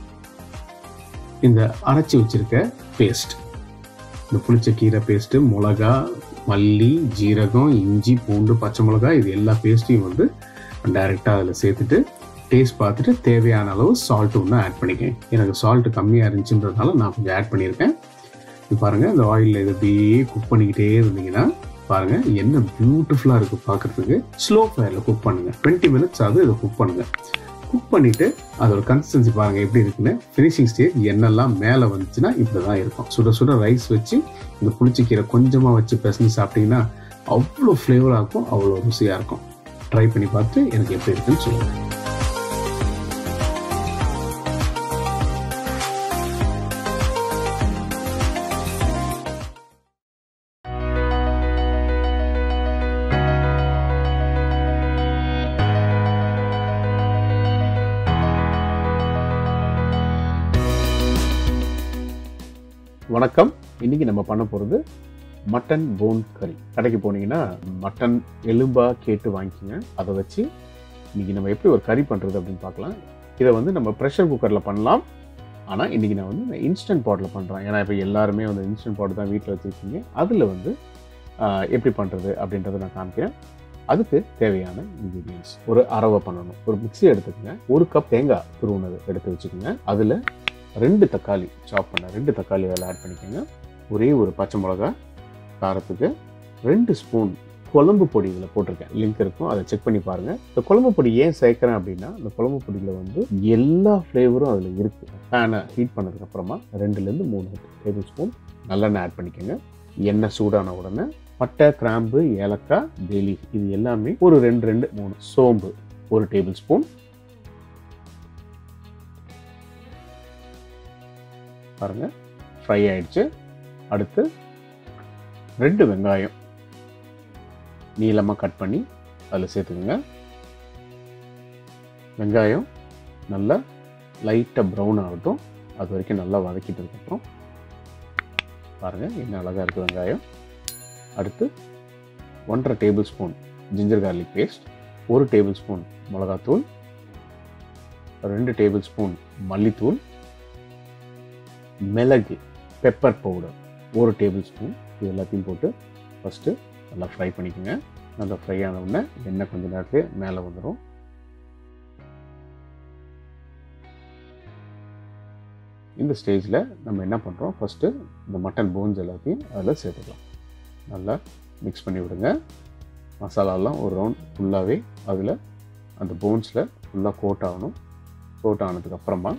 இந்த அரைச்சி வச்சிருக்க பேஸ்ட் இந்த புளிச்சக்கீரை பேஸ்ட்டு மிளகா மல்லி ஜீரகம் இஞ்சி பூண்டு பச்சை மிளகா இது எல்லா பேஸ்ட்டையும் வந்து டைரெக்டாக அதில் சேர்த்துட்டு டேஸ்ட் பார்த்துட்டு தேவையான அளவு சால்ட் ஒன்று ஆட் பண்ணிக்கேன் எனக்கு சால்ட் கம்மியாக இருந்துச்சுன்றதுனால நான் கொஞ்சம் ஆட் பண்ணியிருக்கேன் இது பாருங்கள் இந்த ஆயிலில் இது அப்படியே குக் பண்ணிக்கிட்டே இருந்தீங்கன்னா பாருங்கள் என்ன பியூட்டிஃபுல்லாக இருக்குது பார்க்குறதுக்கு ஸ்லோ ஃபயரில் குக் பண்ணுங்கள் டுவெண்ட்டி மினிட்ஸ் ஆகுது இதை குக் பண்ணுங்கள் குக் பண்ணிவிட்டு அதோட கன்சிஸ்டன்சி பாருங்கள் எப்படி இருக்குன்னு ஃபினிஷிங் ஸ்டேஜ் எண்ணெல்லாம் மேலே வந்துச்சுன்னா இப்படி தான் இருக்கும் சுட சுட ரைஸ் வச்சு இந்த புளிச்சக்கீரை கொஞ்சமாக வச்சு பிசைஞ்சு சாப்பிட்டீங்கன்னா அவ்வளோ ஃப்ளேவராக இருக்கும் அவ்வளோ ருசியாக இருக்கும் ட்ரை பண்ணி பார்த்து எனக்கு எப்படி இருக்குன்னு சொல்லுங்கள் வணக்கம் இன்னைக்கு நம்ம பண்ண போகிறது மட்டன் போன் கறி கடைக்கு போனீங்கன்னா மட்டன் எலும்பா கேட்டு வாங்கிக்கோங்க அதை வச்சு இன்னைக்கு நம்ம எப்படி ஒரு கறி பண்ணுறது அப்படின்னு பார்க்கலாம் இதை வந்து நம்ம ப்ரெஷர் குக்கரில் பண்ணலாம் ஆனால் இன்னைக்கு நான் வந்து இன்ஸ்டன்ட் பாட்டில் பண்ணுறேன் ஏன்னா இப்போ எல்லாருமே வந்து இன்ஸ்டன்ட் பாட் தான் வீட்டில் வச்சுருக்கீங்க அதில் வந்து ஆஹ், எப்படி பண்ணுறது அப்படின்றத நான் காமிக்கிறேன் அதுக்கு தேவையான இன்க்ரீடியன்ஸ் ஒரு அரவை பண்ணணும் ஒரு மிக்ஸி எடுத்துக்கோங்க ஒரு கப் தேங்காய் துருவுனது எடுத்து வச்சுக்கோங்க அதில் ரெண்டு தக்காளி சாப் பண்ண ரெண்டு தக்காளி அதில் ஆட் பண்ணிக்கோங்க ஒரே ஒரு பச்சை மிளகா காரத்துக்கு ரெண்டு ஸ்பூன் குழம்பு பொடி இதில் போட்டிருக்கேன் லிங்க் இருக்கும் அதை செக் பண்ணி பாருங்கள் இந்த குழம்பு பொடி ஏன் சேர்க்குறேன் அப்படின்னா இந்த குழம்பு பொடியில் வந்து எல்லா ஃப்ளேவரும் அதில் இருக்குது பேனை ஹீட் பண்ணதுக்கப்புறமா ரெண்டுலேருந்து மூணு டேபிள் ஸ்பூன் நல்லெண்ணெய் ஆட் பண்ணிக்கோங்க எண்ணெய் சூடான உடனே பட்டை கிராம்பு ஏலக்காய் டெய்லி இது எல்லாமே ஒரு ரெண்டு ரெண்டு மூணு சோம்பு ஒரு டேபிள் ஸ்பூன் பாருங்க ஃப்ரை ஆயிடுச்சு அடுத்து ரெண்டு வெங்காயம் நீளமாக கட் பண்ணி அதில் சேர்த்துக்கோங்க வெங்காயம் நல்லா லைட்டாக ப்ரௌன் ஆகட்டும் அது வரைக்கும் நல்லா வதக்கிட்டதுக்கப்புறம் பாருங்கள் என்ன அழகாக இருக்குது வெங்காயம் அடுத்து ஒன்றரை tablespoon ginger garlic paste ஒரு டேபிள் ஸ்பூன் மிளகாத்தூள் ரெண்டு டேபிள் ஸ்பூன் மல்லித்தூள் மிளகு பெப்பர் பவுடர் ஒரு டேபிள் ஸ்பூன் இது எல்லாத்தையும் போட்டு ஃபஸ்ட்டு நல்லா ஃப்ரை பண்ணிக்கோங்க நல்லா ஃப்ரை ஆன உடனே எண்ணெய் கொஞ்ச நேரத்துலேயே மேலே வந்துடும் இந்த ஸ்டேஜில் நம்ம என்ன பண்ணுறோம் ஃபஸ்ட்டு இந்த மட்டன் போன்ஸ் எல்லாத்தையும் அதில் சேர்த்துக்கலாம் நல்லா மிக்ஸ் பண்ணி விடுங்க மசாலாலாம் ஒரு ரவுண்ட் ஃபுல்லாகவே அதில் அந்த போன்ஸில் ஃபுல்லாக கோட் ஆகணும் கோட் ஆனதுக்கப்புறமா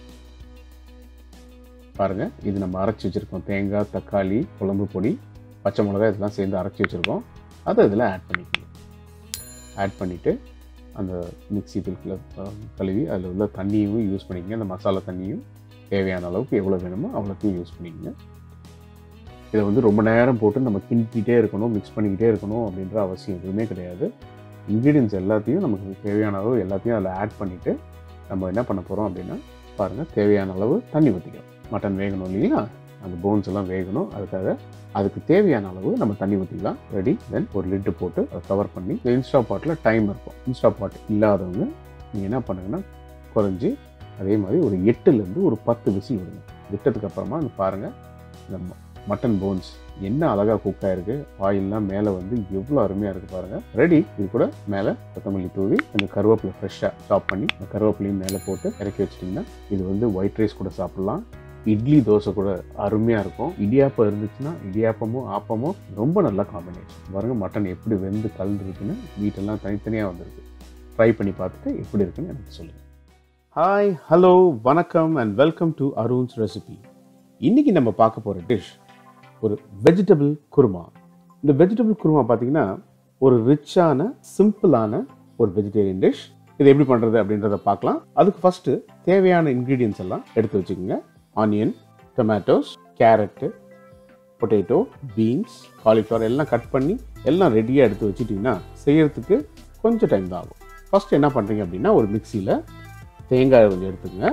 பாருங்கள் இது நம்ம அரைச்சி வச்சுருக்கோம் தேங்காய் தக்காளி குழம்பு பொடி பச்சை மிளகாய் இதெல்லாம் சேர்ந்து அரைச்சி வச்சுருக்கோம் அதை இதில் ஆட் பண்ணிக்கணும் ஆட் பண்ணிவிட்டு அந்த மிக்ஸி தூக்கில் கழுவி அதில் உள்ள தண்ணியும் யூஸ் பண்ணிக்கங்க அந்த மசாலா தண்ணியும் தேவையான அளவுக்கு எவ்வளோ வேணுமோ அவ்வளோத்தையும் யூஸ் பண்ணிக்கங்க இதை வந்து ரொம்ப நேரம் போட்டு நம்ம கிண்டிக்கிட்டே இருக்கணும் மிக்ஸ் பண்ணிக்கிட்டே இருக்கணும் அப்படின்ற அவசியம் எதுவுமே கிடையாது இன்க்ரீடியன்ஸ் எல்லாத்தையும் நமக்கு தேவையான அளவு எல்லாத்தையும் அதில் ஆட் பண்ணிவிட்டு நம்ம என்ன பண்ண போகிறோம் அப்படின்னா பாருங்கள் தேவையான அளவு தண்ணி ஊற்றிக்கலாம் மட்டன் வேகணும் இல்லையா அந்த போன்ஸ் எல்லாம் வேகணும் அதுக்காக அதுக்கு தேவையான அளவு நம்ம தண்ணி ஊற்றிக்கலாம் ரெடி தென் ஒரு லிட்டு போட்டு அதை கவர் பண்ணி இந்த இன்ஸ்டா பாட்டில் டைம் இருக்கும் இன்ஸ்டா பாட் இல்லாதவங்க நீங்கள் என்ன பண்ணுங்கன்னா குறைஞ்சி அதே மாதிரி ஒரு எட்டுலேருந்து ஒரு பத்து விசில் விடுங்க விட்டதுக்கு அப்புறமா அந்த பாருங்கள் இந்த மட்டன் போன்ஸ் என்ன அழகாக குக் ஆயிருக்கு ஆயில்லாம் மேலே வந்து எவ்வளோ அருமையாக இருக்குது பாருங்கள் ரெடி இது கூட மேலே கொத்தமல்லி தூவி அந்த கருவேப்பிலை ஃப்ரெஷ்ஷாக சாப் பண்ணி அந்த கருவேப்பிலையும் மேலே போட்டு இறக்கி வச்சிட்டிங்கன்னா இது வந்து ஒயிட் ரைஸ் கூட சாப்பிட்லாம் இட்லி தோசை கூட அருமையாக இருக்கும் இடியாப்பம் இருந்துச்சுன்னா இடியாப்பமும் ஆப்பமும் ரொம்ப நல்ல காம்பினேஷன் பாருங்க மட்டன் எப்படி வெந்து கல் இருக்குன்னு வீட்டெல்லாம் தனித்தனியாக வந்திருக்கு ட்ரை பண்ணி பார்த்துட்டு எப்படி இருக்குன்னு எனக்கு சொல்லுங்கள் ஹாய் ஹலோ வணக்கம் and welcome to Arun's recipe இன்னைக்கு நம்ம பார்க்க போகிற டிஷ் ஒரு வெஜிடபிள் குருமா இந்த வெஜிடபிள் குருமா பார்த்தீங்கன்னா ஒரு ரிச்சான சிம்பிளான ஒரு வெஜிடேரியன் டிஷ் இது எப்படி பண்ணுறது அப்படின்றத பார்க்கலாம் அதுக்கு ஃபஸ்ட்டு தேவையான இன்க்ரீடியன்ஸ் எல்லாம் எடுத்து வச்சுக்கோங்க onion tomatoes carrot potato beans cauliflower எல்லாம் கட் பண்ணி எல்லாம் ரெடியாக எடுத்து வச்சுட்டிங்கன்னா செய்யறதுக்கு கொஞ்சம் டைம் தான் ஆகும் ஃபஸ்ட் என்ன பண்ணுறீங்க அப்படின்னா ஒரு மிக்சியில் தேங்காய் கொஞ்சம் எடுத்துக்கங்க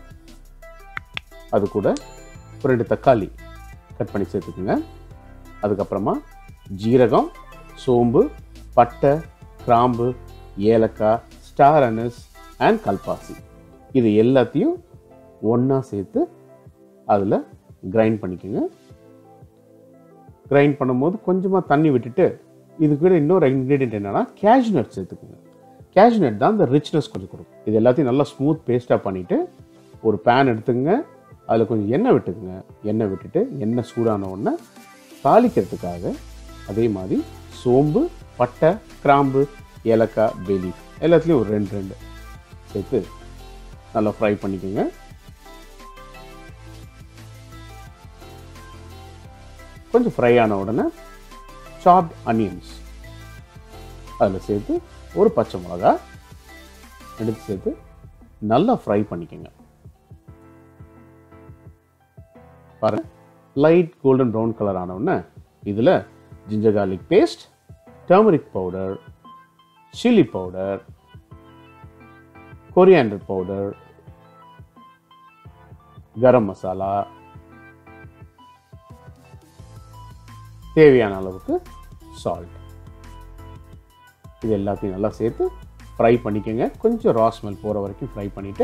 அது கூட ஒரு ரெண்டு தக்காளி கட் பண்ணி சேர்த்துக்குங்க அதுக்கப்புறமா ஜீரகம் சோம்பு பட்டை கிராம்பு ஏலக்காய் ஸ்டார் அனஸ் அண்ட் கல்பாசி இது எல்லாத்தையும் ஒன்றா சேர்த்து அதில் கிரைண்ட் பண்ணிக்கோங்க கிரைண்ட் பண்ணும்போது கொஞ்சமாக தண்ணி விட்டுட்டு இது கூட இன்னொரு இன்க்ரீடியன்ட் என்னென்னா கேஷ்யூ நட் சேர்த்துக்கோங்க கேஷ்யூ நட் தான் இந்த ரிச்னஸ் கொஞ்சம் கொடுக்கும் இது எல்லாத்தையும் நல்லா ஸ்மூத் பேஸ்ட்டாக பண்ணிவிட்டு ஒரு பேன் எடுத்துங்க அதில் கொஞ்சம் எண்ணெய் விட்டுக்குங்க எண்ணெய் விட்டுட்டு எண்ணெய் சூடான உடனே தாளிக்கிறதுக்காக அதே மாதிரி சோம்பு பட்டை கிராம்பு ஏலக்காய் பெலி எல்லாத்துலேயும் ஒரு ரெண்டு ரெண்டு சேர்த்து நல்லா ஃப்ரை பண்ணிக்கோங்க கொஞ்சம் ஃப்ரை ஆன உடனே சாப்ட் அனியன்ஸ் அதில் சேர்த்து ஒரு பச்சை மிளகா எடுத்து சேர்த்து நல்லா ஃப்ரை பண்ணிக்கோங்க பாருங்க லைட் கோல்டன் ப்ரௌன் கலர் ஆன உடனே இதில் ginger garlic paste turmeric powder chilli powder coriander powder garam masala தேவையான அளவுக்கு சால்ட் இது எல்லாத்தையும் நல்லா சேர்த்து ஃப்ரை பண்ணிக்கோங்க கொஞ்சம் ரா ஸ்மெல் போகிற வரைக்கும் ஃப்ரை பண்ணிவிட்டு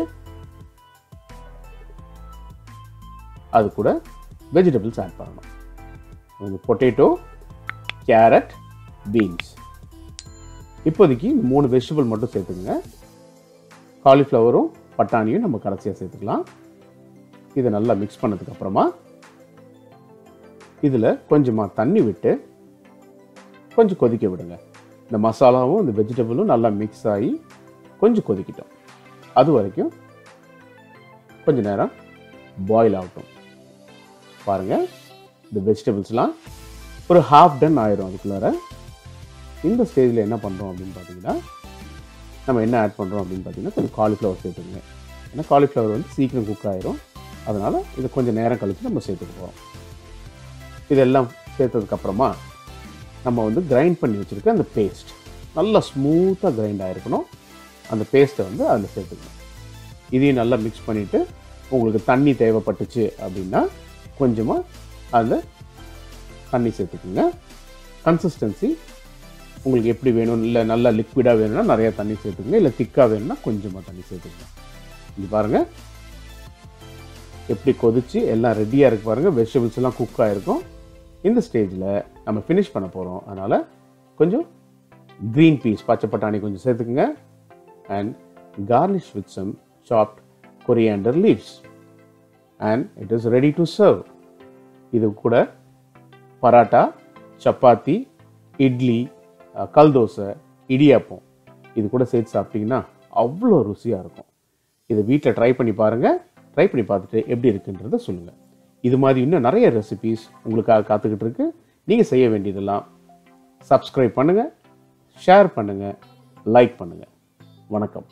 அது கூட வெஜிடபிள்ஸ் ஆட் பண்ணணும் வந்து பொட்டேட்டோ கேரட் பீன்ஸ் இப்போதைக்கு இந்த மூணு வெஜிடபிள் மட்டும் சேர்த்துக்கோங்க காலிஃப்ளவரும் பட்டாணியும் நம்ம கடைசியாக சேர்த்துக்கலாம் இதை நல்லா மிக்ஸ் பண்ணதுக்கு அப்புறமா இதில் கொஞ்சமாக தண்ணி விட்டு கொஞ்சம் கொதிக்க விடுங்க இந்த மசாலாவும் இந்த வெஜிடபிளும் நல்லா மிக்ஸ் ஆகி கொஞ்சம் கொதிக்கிட்டோம் அது வரைக்கும் கொஞ்ச நேரம் பாயில் ஆகட்டும் பாருங்கள் இந்த வெஜிடபிள்ஸ்லாம் ஒரு ஹாஃப் டன் ஆயிரும் அதுக்குள்ளார இந்த ஸ்டேஜில் என்ன பண்ணுறோம் அப்படின்னு பார்த்தீங்கன்னா நம்ம என்ன ஆட் பண்ணுறோம் அப்படின்னு பார்த்தீங்கன்னா கொஞ்சம் காலிஃப்ளவர் சேர்த்துக்கோங்க ஏன்னா காலிஃப்ளவர் வந்து சீக்கிரம் குக் ஆயிரும் அதனால் இதை கொஞ்சம் நேரம் கழித்து நம்ம சேர்த்துக்க போகிறோம் இதெல்லாம் சேர்த்ததுக்கப்புறமா நம்ம வந்து கிரைண்ட் பண்ணி வச்சுருக்க அந்த பேஸ்ட் நல்லா ஸ்மூத்தாக கிரைண்ட் ஆகிருக்கணும் அந்த பேஸ்ட்டை வந்து அதில் சேர்த்துக்கணும் இதையும் நல்லா மிக்ஸ் பண்ணிவிட்டு உங்களுக்கு தண்ணி தேவைப்பட்டுச்சு அப்படின்னா கொஞ்சமாக அதில் தண்ணி சேர்த்துக்குங்க கன்சிஸ்டன்சி உங்களுக்கு எப்படி வேணும் இல்லை நல்லா லிக்விடாக வேணும்னா நிறைய தண்ணி சேர்த்துக்குங்க இல்லை திக்காக வேணும்னா கொஞ்சமாக தண்ணி சேர்த்துக்குங்க இங்கே பாருங்கள் எப்படி கொதிச்சு எல்லாம் ரெடியாக இருக்கு பாருங்கள் வெஜிடபிள்ஸ் எல்லாம் குக் ஆகிருக்கும் இந்த ஸ்டேஜில் நம்ம ஃபினிஷ் பண்ண போகிறோம் அதனால் கொஞ்சம் க்ரீன் பீஸ் பச்சை பட்டாணி கொஞ்சம் சேர்த்துக்குங்க and garnish with some chopped coriander leaves and it is ready to serve இது கூட பராட்டா சப்பாத்தி இட்லி அஹ், கல் தோசை இடியாப்பம் இது கூட சேர்த்து சாப்பிட்டீங்கன்னா அவ்வளோ ருசியாக இருக்கும் இதை வீட்டில் ட்ரை பண்ணி பாருங்கள் ட்ரை பண்ணி பார்த்துட்டு எப்படி இருக்குன்றத சொல்லுங்கள் இது மாதிரி இன்னும் நிறைய ரெசிபீஸ் உங்களுக்காக காத்துக்கிட்டு இருக்கு நீங்கள் செய்ய வேண்டியதெல்லாம் சப்ஸ்கிரைப் பண்ணுங்கள் ஷேர் பண்ணுங்கள் லைக் பண்ணுங்கள் வணக்கம்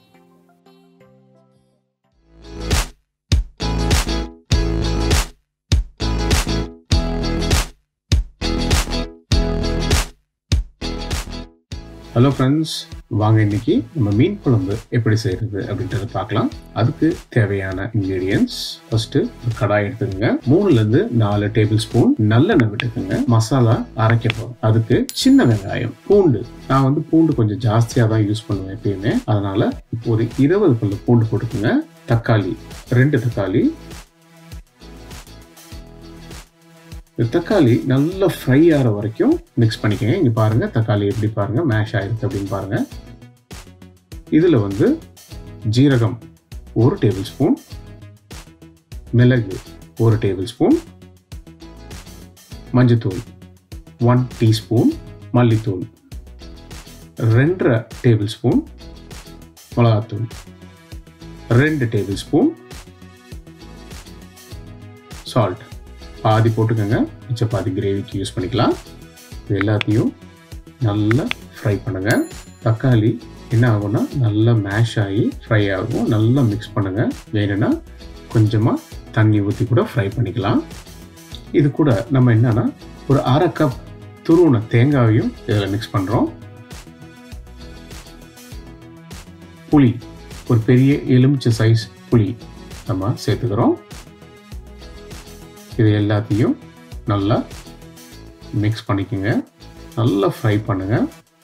ஹலோ ஃப்ரெண்ட்ஸ் வாங்க இன்னைக்கு நம்ம மீன் குழம்பு எப்படி செய்யறது அப்படின்றத பார்க்கலாம் அதுக்கு தேவையான இன்கிரீடியன்ஸ் ஃபர்ஸ்ட் ஒரு கடாய் எடுத்துக்கோங்க மூணுல இருந்து நாலு டேபிள் ஸ்பூன் நல்லெண்ணெய் விட்டுக்குங்க மசாலா அரைக்க போறோம் அதுக்கு சின்ன வெங்காயம் பூண்டு நான் வந்து பூண்டு கொஞ்சம் ஜாஸ்தியா தான் யூஸ் பண்ணுவேன் எப்பயுமே அதனால இப்போ ஒரு இருபது பல்லு பூண்டு போட்டுக்குங்க தக்காளி ரெண்டு தக்காளி இந்த தக்காளி நல்லா ஃப்ரை ஆகிற வரைக்கும் மிக்ஸ் பண்ணிக்கங்க இங்க பாருங்க தக்காளி எப்படி பாருங்க மேஷ் ஆயிருக்கு அப்படின்னு பாருங்க இதுல வந்து ஜீரகம் ஒரு டேபிள் ஸ்பூன் மிளகு ஒரு டேபிள் ஸ்பூன் மஞ்சத்தூள் ஒன் டீஸ்பூன் மல்லித்தூள் ரெண்டரை டேபிள் ஸ்பூன் மிளகாத்தூள் ரெண்டு டேபிள் ஸ்பூன் சால்ட் பாதி போட்டுக்கோங்க மிச்ச பாதி கிரேவிக்கு யூஸ் பண்ணிக்கலாம் இது எல்லாத்தையும் நல்லா ஃப்ரை பண்ணுங்க தக்காளி என்ன ஆகும்னா நல்லா மேஷ் ஆகி ஃப்ரை ஆகும் நல்லா மிக்ஸ் பண்ணுங்க வேணும்னா கொஞ்சமாக தண்ணி ஊற்றி கூட ஃப்ரை பண்ணிக்கலாம் இது கூட நம்ம என்னன்னா ஒரு அரை கப் துருவன தேங்காயையும் இதில் மிக்ஸ் பண்ணுறோம் புளி ஒரு பெரிய எலுமிச்சை சைஸ் புளி நம்ம சேர்த்துக்கிறோம் இது எல்லாத்தையும் நல்லா மிக்ஸ் பண்ணிக்கோங்க நல்லா ஃப்ரை பண்ணுங்க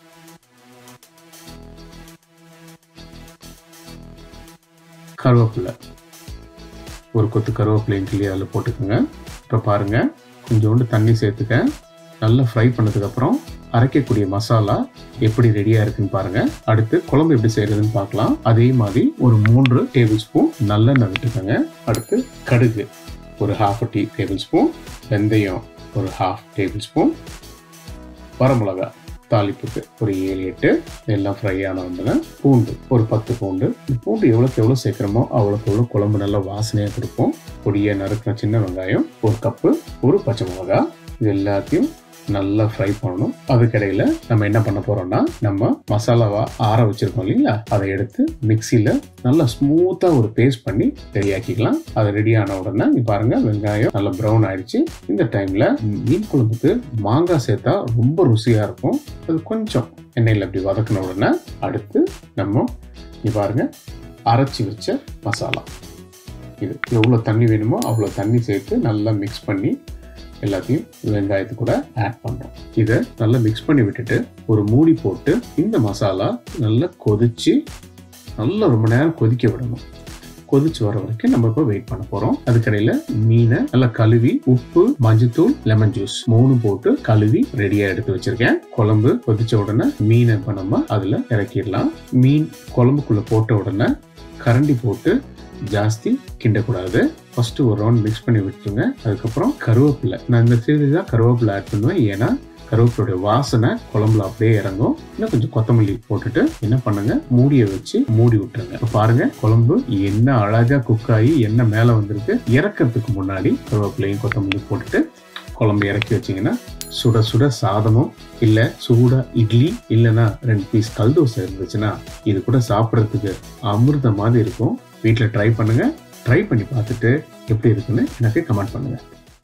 கருவேப்பிலை ஒரு கொத்து கருவேப்பிலையும் கிளி அதில் போட்டுக்கோங்க இப்போ பாருங்க கொஞ்சோண்டு தண்ணி சேர்த்துக்க நல்லா ஃப்ரை பண்ணதுக்கப்புறம் அரைக்கக்கூடிய மசாலா எப்படி ரெடியாக இருக்குன்னு பாருங்க அடுத்து குழம்பு எப்படி செய்யறதுன்னு பார்க்கலாம் அதே மாதிரி ஒரு மூன்று டேபிள் ஸ்பூன் நல்லெண்ணெய் விட்டுக்கோங்க அடுத்து கடுகு ஒரு ஹாஃப் டீ டேபிள் ஸ்பூன் வெந்தயம் ஒரு ஹாஃப் டேபிள் ஸ்பூன் வரமிளகா தாளிப்புக்கு ஒரு ஏழு எட்டு எல்லாம் ஃப்ரை ஆன வந்துங்க பூண்டு ஒரு பத்து பூண்டு இந்த பூண்டு எவ்வளோக்கு எவ்வளோ சேர்க்குறோமோ அவ்வளோக்கு எவ்வளோ குழம்பு நல்லா வாசனையாக கொடுக்கும் பொடியாக நறுக்கின சின்ன வெங்காயம் ஒரு கப்பு ஒரு பச்சை மிளகா இது எல்லாத்தையும் நல்லா ஃப்ரை பண்ணணும் அதுக்கிடையில நம்ம என்ன பண்ண போறோம்னா நம்ம மசாலாவா ஆற வச்சிருக்கோம் இல்லைங்களா அதை எடுத்து மிக்சியில நல்லா ஸ்மூத்தா ஒரு பேஸ்ட் பண்ணி ரெடியாக்கிக்கலாம் அது ரெடி ஆன உடனே இங்க பாருங்க வெங்காயம் நல்லா ப்ரௌன் ஆயிடுச்சு இந்த டைம்ல மீன் குழம்புக்கு மாங்காய் சேர்த்தா ரொம்ப ருசியா இருக்கும் அது கொஞ்சம் எண்ணெயில் அப்படி வதக்கின உடனே அடுத்து நம்ம இங்க பாருங்க அரைச்சி வச்ச மசாலா இது எவ்வளோ தண்ணி வேணுமோ அவ்வளோ தண்ணி சேர்த்து நல்லா மிக்ஸ் பண்ணி எல்லாத்தையும் வெங்காயத்து கூட ஆட் பண்ணுறோம் இதை நல்லா மிக்ஸ் பண்ணி விட்டுட்டு ஒரு மூடி போட்டு இந்த மசாலா நல்லா கொதிச்சு நல்லா ரொம்ப நேரம் கொதிக்க விடணும் கொதிச்சு வர வரைக்கும் நம்ம இப்போ வெயிட் பண்ண போறோம் அதுக்கடையில மீனை நல்லா கழுவி உப்பு மஞ்சத்தூள் லெமன் ஜூஸ் மூணு போட்டு கழுவி ரெடியா எடுத்து வச்சிருக்கேன் குழம்பு கொதிச்ச உடனே மீனை இப்போ நம்ம அதுல இறக்கிடலாம் மீன் குழம்புக்குள்ள போட்ட உடனே கரண்டி போட்டு ஜாஸ்தி கிண்டக்கூடாது ஃபர்ஸ்ட் ஒரு ரவுண்ட் மிக்ஸ் பண்ணி விட்டுருங்க அதுக்கப்புறம் கருவேப்பிலை நான் இந்த சீரீஸ் தான் கருவேப்பிலை ஆட் பண்ணுவேன் ஏன்னா கருவேப்பிலோட வாசனை குழம்புல அப்படியே இறங்கும் இன்னும் கொஞ்சம் கொத்தமல்லி போட்டுட்டு என்ன பண்ணுங்க மூடியை வச்சு மூடி விட்டுருங்க இப்ப பாருங்க குழம்பு என்ன அழகா குக் ஆகி என்ன மேல வந்திருக்கு இறக்கிறதுக்கு முன்னாடி கருவேப்பிலையும் கொத்தமல்லி போட்டுட்டு குழம்பு இறக்கி வச்சீங்கன்னா சுட சுட சாதமும் இல்ல சூடா இட்லி இல்லைன்னா ரெண்டு பீஸ் கல் தோசை இருந்துச்சுன்னா இது கூட சாப்பிட்றதுக்கு அமிர்த மாதிரி இருக்கும் வீட்டில் ட்ரை பண்ணுங்க ட்ரை பண்ணி பார்த்துட்டு எப்படி இருக்குன்னு எனக்கு கமெண்ட் பண்ணுங்க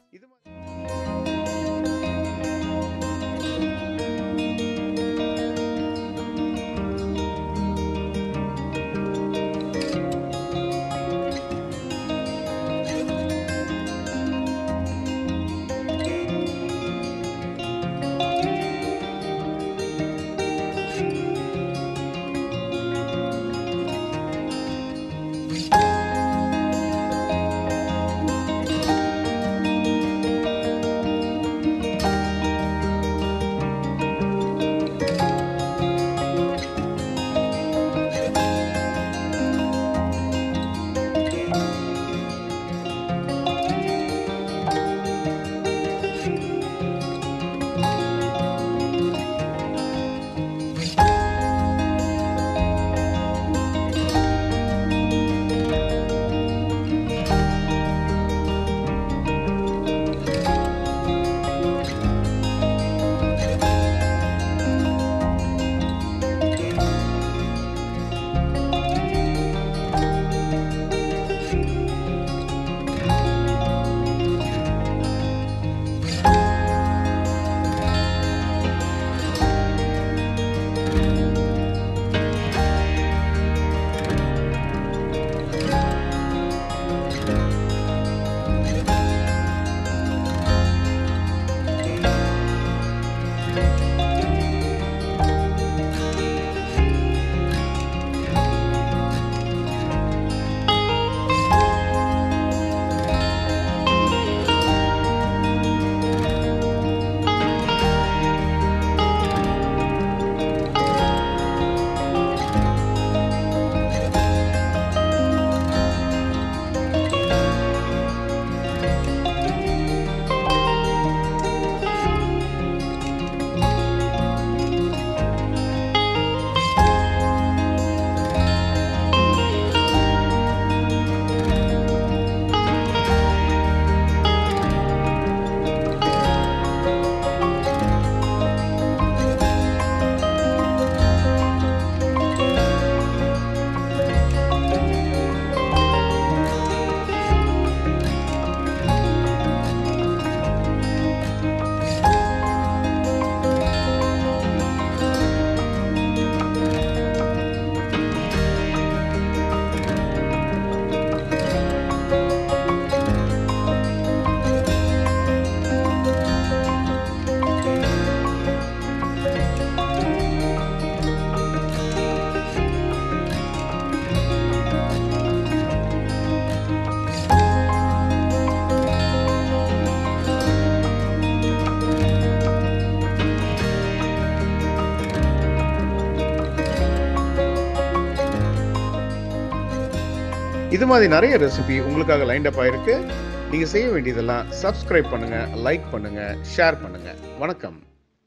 இது மாதிரி நிறைய ரெசிபி உங்களுக்காக லைண்ட் அப் ஆயிருக்கு நீங்க செய்ய வேண்டியதெல்லாம் சப்ஸ்கிரைப் பண்ணுங்க லைக் பண்ணுங்க ஷேர் பண்ணுங்க வணக்கம்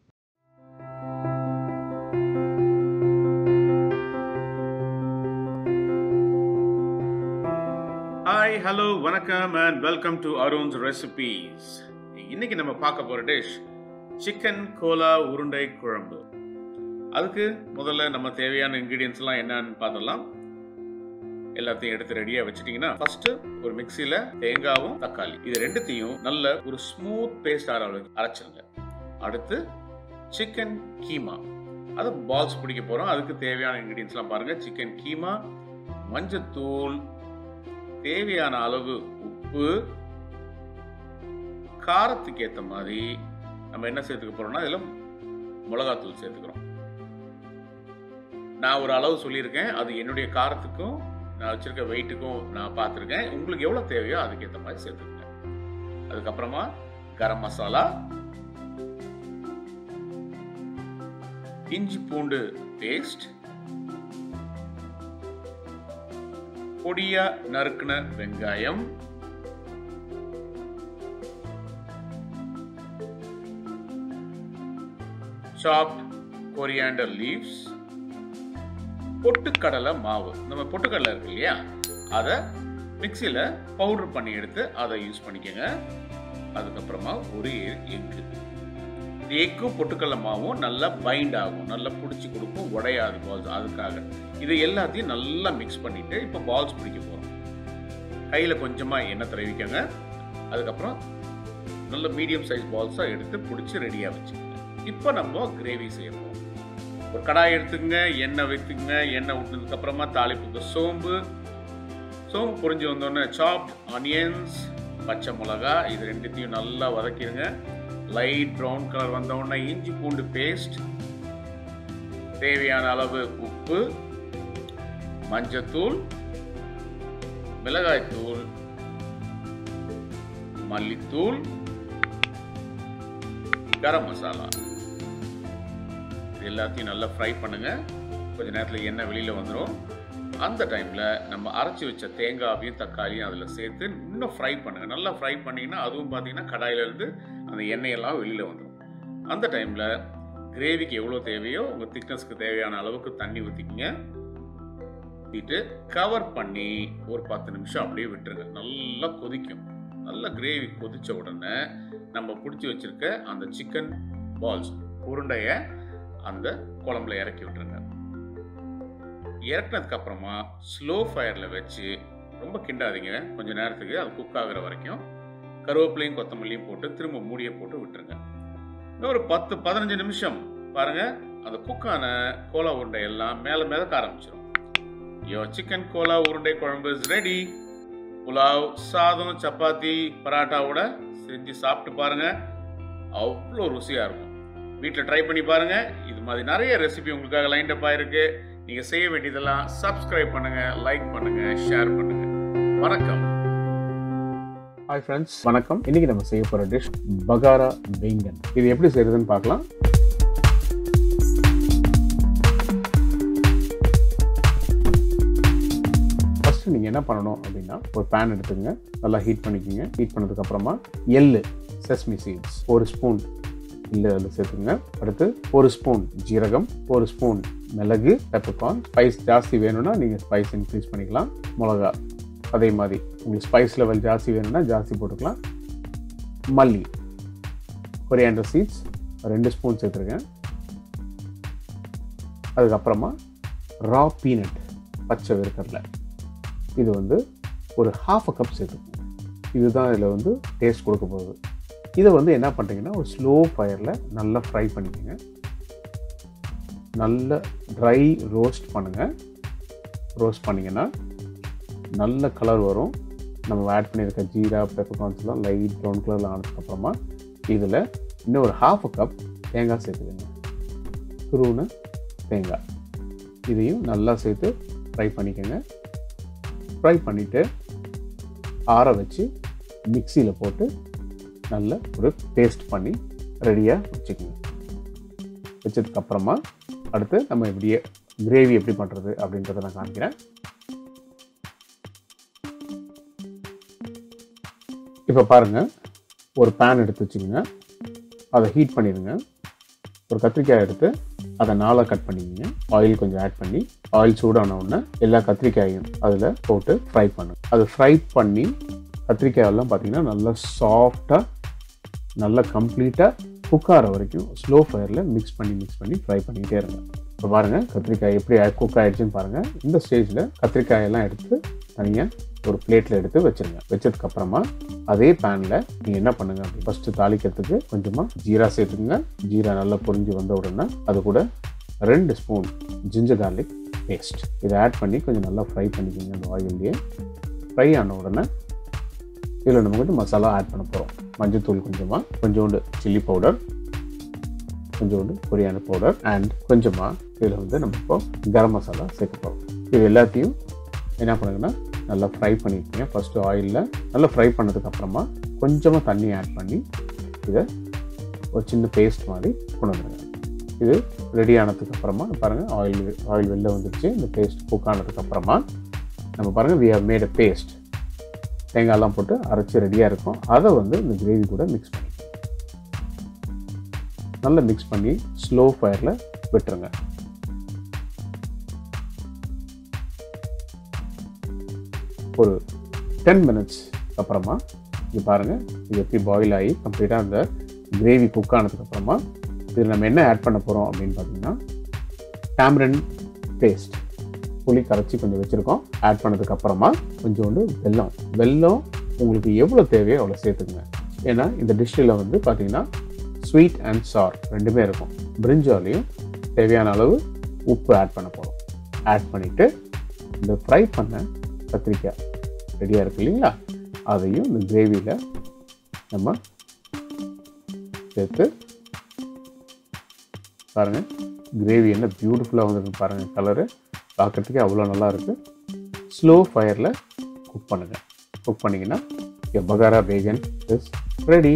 ஹாய் ஹலோ வணக்கம் and welcome to Arun's recipes இன்னைக்கு நம்ம பார்க்க போற டிஷ் சிக்கன் கோலா உருண்டை குழம்பு அதுக்கு முதல்ல நம்ம தேவையான இன்கிரீடியன்ஸ் எல்லாம் என்னன்னு பார்த்துடலாம் எல்லாத்தையும் எடுத்து ரெடியா வச்சிட்டீங்கன்னா ஃபர்ஸ்ட் ஒரு மிக்சியில தேங்காவும் தக்காளி இது ரெண்டுத்தையும் நல்ல ஒரு ஸ்மூத் பேஸ்ட் ஆற அளவுக்கு அரைச்சிருங்க அடுத்து சிக்கன் கீமா அதை பால்ஸ் பிடிக்க போறோம் அதுக்கு தேவையான இன்கிரீடியன்ஸ் எல்லாம் பாருங்க சிக்கன் கீமா மஞ்சத்தூள் தேவையான அளவு உப்பு காரத்துக்கு ஏற்ற மாதிரி நம்ம என்ன சேர்த்துக்க போறோம்னா இதில் மிளகாத்தூள் சேர்த்துக்கிறோம் நான் ஒரு அளவு சொல்லியிருக்கேன் அது என்னுடைய காரத்துக்கும் நான் வச்சிருக்க வெயிட்டுக்கும் நான் பார்த்துருக்கேன் உங்களுக்கு எவ்வளோ தேவையோ அதுக்கேற்ற மாதிரி சேர்த்துக்கங்க அதுக்கப்புறமா கரம் மசாலா இஞ்சி பூண்டு பேஸ்ட் பொடியா நறுக்குன வெங்காயம் சாப்ட் கொரியாண்டர் லீவ்ஸ் பொட்டுக்கடலை மாவு நம்ம பொட்டுக்கடலை இருக்கு இல்லையா அதை மிக்சியில் பவுடர் பண்ணி எடுத்து அதை யூஸ் பண்ணிக்கோங்க அதுக்கப்புறமா ஒரு எக்கு இந்த எக்கும் பொட்டுக்கடலை மாவும் நல்லா பைண்ட் ஆகும் நல்லா பிடிச்சி கொடுக்கும் உடையாது பால்ஸ் அதுக்காக இது எல்லாத்தையும் நல்லா மிக்ஸ் பண்ணிட்டு இப்போ பால்ஸ் பிடிக்க போகிறோம் கையில் கொஞ்சமாக எண்ணெய் தடவிக்கோங்க அதுக்கப்புறம் நல்ல மீடியம் சைஸ் பால்ஸாக எடுத்து பிடிச்சி ரெடியாக வச்சுக்கோங்க இப்போ நம்ம கிரேவி செய்யணும் ஒரு கடாய் எடுத்துக்கங்க எண்ணெய் வைத்துங்க எண்ணெய் ஊற்றினதுக்கு அப்புறமா தாளிப்புக்கு சோம்பு சோம்பு பொரிஞ்சு வந்தோடனே சாப்ட் ஆனியன்ஸ் பச்சை மிளகா இது ரெண்டுத்தையும் நல்லா வதக்கிடுங்க லைட் ப்ரௌன் கலர் வந்தோடனே இஞ்சி பூண்டு பேஸ்ட் தேவையான அளவு உப்பு மஞ்சத்தூள் மிளகாய்த்தூள் மல்லித்தூள் கரம் மசாலா இது எல்லாத்தையும் நல்லா ஃப்ரை பண்ணுங்க கொஞ்ச நேரத்தில் எண்ணெய் வெளியில் வந்துடும் அந்த டைமில் நம்ம அரைச்சி வச்ச தேங்காவையும் தக்காளியும் அதில் சேர்த்து இன்னும் ஃப்ரை பண்ணுங்கள் நல்லா ஃப்ரை பண்ணிங்கன்னா அதுவும் பார்த்தீங்கன்னா கடாயிலேருந்து அந்த எண்ணெயெல்லாம் வெளியில் வந்துடும் அந்த டைமில் கிரேவிக்கு எவ்வளோ தேவையோ உங்கள் திக்னஸ்க்கு தேவையான அளவுக்கு தண்ணி ஊற்றிக்கிங்க ஊற்றிட்டு கவர் பண்ணி ஒரு பத்து நிமிஷம் அப்படியே விட்டுருங்க நல்லா கொதிக்கும் நல்லா கிரேவி கொதித்த உடனே நம்ம பிடிச்சி வச்சுருக்க அந்த சிக்கன் பால்ஸ் உருண்டையை அந்த குழம்புல இறக்கி விட்டுருங்க இறக்குனதுக்கு அப்புறமா ஸ்லோ ஃபயரில் வச்சு ரொம்ப கிண்டாதீங்க கொஞ்ச நேரத்துக்கு அது குக் ஆகுற வரைக்கும் கருவேப்பிலையும் கொத்தமல்லியும் போட்டு திரும்ப மூடியை போட்டு விட்டுருங்க இன்னும் ஒரு பத்து பதினஞ்சு நிமிஷம் பாருங்க அந்த குக்கான கோலா உருண்டை எல்லாம் மேலே மிதக்க ஆரம்பிச்சிடும் யோ சிக்கன் கோலா உருண்டை குழம்பு இஸ் ரெடி புலாவ் சாதம் சப்பாத்தி பராட்டாவோட செஞ்சு சாப்பிட்டு பாருங்க அவ்வளோ ருசியாக இருக்கும் வீட்டில் ட்ரை பண்ணி பாருங்க இது மாதிரி நிறைய ரெசிபி உங்களுக்காக லைன் அப் ஆயிருக்கு நீங்க செய்ய வேண்டியதெல்லாம் சப்ஸ்கிரைப் பண்ணுங்க லைக் பண்ணுங்க ஷேர் பண்ணுங்க வணக்கம் ஹாய் ஃப்ரெண்ட்ஸ் வணக்கம் இன்னைக்கு நம்ம செய்ய போகிற டிஷ் பகாரா பேங்கன் இது எப்படி செய்யறதுன்னு பார்க்கலாம் ஃபஸ்ட்டு நீங்கள் என்ன பண்ணணும் அப்படின்னா ஒரு பேன் எடுத்துங்க நல்லா ஹீட் பண்ணிக்கோங்க ஹீட் பண்ணதுக்கப்புறமா எள்ளு செஸ்மி சீட்ஸ் ஒரு ஸ்பூன் இல்லை அதில் சேர்த்துங்க அடுத்து ஒரு ஸ்பூன் ஜீரகம் ஒரு ஸ்பூன் மிளகு பெப்பர்கார்ன் ஸ்பைஸ் ஜாஸ்தி வேணும்னா நீங்கள் ஸ்பைஸ் இன்க்ரீஸ் பண்ணிக்கலாம் மிளகா அதே மாதிரி உங்களுக்கு ஸ்பைஸ் லெவல் ஜாஸ்தி வேணும்னா ஜாஸ்தி போட்டுக்கலாம் மல்லி கொரியாண்டர் சீட்ஸ் ரெண்டு ஸ்பூன் சேர்த்துருக்கேன் அதுக்கப்புறமா ரா பீனட் பச்சை வேர்க்கடலை இது வந்து ஒரு ஹாஃப் அ கப் சேர்த்துக்கணும் இதுதான் இதில் வந்து டேஸ்ட் கொடுக்க போகுது இதை வந்து என்ன பண்ணுறீங்கன்னா ஒரு ஸ்லோ ஃபயரில் நல்லா ஃப்ரை பண்ணிக்கோங்க நல்ல ட்ரை ரோஸ்ட் பண்ணுங்கள் ரோஸ்ட் பண்ணிங்கன்னா நல்ல கலர் வரும் நம்ம ஆட் பண்ணியிருக்க ஜீரா பெப்பர்கார்ன்ஸ்லாம் லைட் ப்ரௌன் கலரில் ஆனதுக்கப்புறமா இதில் இன்னும் ஒரு ஹாஃப் அ கப் தேங்காய் சேர்த்துக்கோங்க துருவுன தேங்காய் இதையும் நல்லா சேர்த்து ஃப்ரை பண்ணிக்கோங்க ஃப்ரை பண்ணிவிட்டு ஆற வச்சு மிக்சியில் போட்டு நல்ல ஒரு பேஸ்ட் பண்ணி ரெடியாக வச்சுக்கோங்க வச்சதுக்கப்புறமா அடுத்து நம்ம இப்படியே கிரேவி எப்படி பண்ணுறது அப்படின்றத நான் காமிக்கிறேன் இப்போ பாருங்கள் ஒரு பேன் எடுத்து வச்சுக்கோங்க அதை ஹீட் பண்ணிடுங்க ஒரு கத்திரிக்காய் எடுத்து அதை நாளாக கட் பண்ணிக்கோங்க ஆயில் கொஞ்சம் ஆட் பண்ணி ஆயில் சூடான உடனே எல்லா கத்திரிக்காயும் அதில் போட்டு ஃப்ரை பண்ணும் அது ஃப்ரை பண்ணி கத்திரிக்காயெல்லாம் பார்த்தீங்கன்னா நல்லா சாஃப்டாக நல்லா கம்ப்ளீட்டாக குக் ஆகிற வரைக்கும் ஸ்லோ ஃபயரில் மிக்ஸ் பண்ணி மிக்ஸ் பண்ணி ஃப்ரை பண்ணிக்கிட்டே இருங்க இப்போ பாருங்கள் கத்திரிக்காய் எப்படி குக் ஆகிடுச்சுன்னு பாருங்கள் இந்த ஸ்டேஜில் கத்திரிக்காயெல்லாம் எடுத்து தனியாக ஒரு பிளேட்டில் எடுத்து வச்சுருங்க வச்சதுக்கப்புறமா அதே பேனில் நீங்கள் என்ன பண்ணுங்க அப்படி ஃபஸ்ட்டு தாளிக்கிறதுக்கு கொஞ்சமாக ஜீரா சேர்த்துக்குங்க ஜீரா நல்லா பொரிஞ்சு வந்த உடனே அது கூட ரெண்டு ஸ்பூன் ஜிஞ்சர் கார்லிக் பேஸ்ட் இதை ஆட் பண்ணி கொஞ்சம் நல்லா ஃப்ரை பண்ணிக்கோங்க அந்த ஆயில்லையே ஃப்ரை ஆன உடனே இதில் நம்ம வந்து மசாலா ஆட் பண்ண போகிறோம் மஞ்சத்தூள் கொஞ்சமாக கொஞ்சோண்டு சில்லி பவுடர் கொஞ்சோண்டு கொரியான பவுடர் அண்ட் கொஞ்சமாக இதில் வந்து நம்ம இப்போ கரம் மசாலா சேர்க்க போகிறோம் இது எல்லாத்தையும் என்ன பண்ணுங்கன்னா நல்லா ஃப்ரை பண்ணிக்கோங்க ஃபஸ்ட்டு ஆயிலில் நல்லா ஃப்ரை பண்ணதுக்கப்புறமா கொஞ்சமாக தண்ணி ஆட் பண்ணி இதை ஒரு சின்ன பேஸ்ட் மாதிரி கொண்டு வந்துடுங்க இது ரெடி ஆனதுக்கப்புறமா பாருங்கள் ஆயில் ஆயில் வெளில வந்துடுச்சு இந்த பேஸ்ட் குக் ஆனதுக்கப்புறமா நம்ம பாருங்கள் we have made a paste தேங்காயெல்லாம் போட்டு அரைச்சி ரெடியாக இருக்கும் அதை வந்து இந்த கிரேவி கூட மிக்ஸ் பண்ணி நல்லா மிக்ஸ் பண்ணி ஸ்லோ ஃபயரில் விட்டுருங்க ஒரு டென் மினிட்ஸ் அப்புறமா இது பாருங்கள் இது எப்படி பாயில் ஆகி கம்ப்ளீட்டாக அந்த கிரேவி குக் ஆனதுக்கப்புறமா இதில் நம்ம என்ன ஆட் பண்ண போகிறோம் அப்படின்னு பார்த்தீங்கன்னா டேம்ரன் பேஸ்ட் புளி கரைச்சி கொஞ்சம் வச்சுருக்கோம் ஆட் பண்ணதுக்கப்புறமா கொஞ்சோண்டு வெல்லம் வெல்லம் உங்களுக்கு எவ்வளோ தேவையோ அவ்வளோ சேர்த்துக்குங்க ஏன்னா இந்த டிஷ்ஷில் வந்து பார்த்தீங்கன்னா ஸ்வீட் அண்ட் சார் ரெண்டுமே இருக்கும் பிரிஞ்சாலையும் தேவையான அளவு உப்பு ஆட் பண்ண போகிறோம் ஆட் பண்ணிவிட்டு இந்த ஃப்ரை பண்ண கத்திரிக்காய் ரெடியாக இருக்கு இல்லைங்களா அதையும் இந்த கிரேவியில் நம்ம சேர்த்து பாருங்கள் கிரேவி என்ன பியூட்டிஃபுல்லாக வந்துருக்கு பாருங்கள் கலரு பார்க்குறதுக்கே அவ்வளோ நல்லா இருக்குது ஸ்லோ ஃபயரில் குக் பண்ணுங்கள் குக் பண்ணிங்கன்னா bagara baingan is ready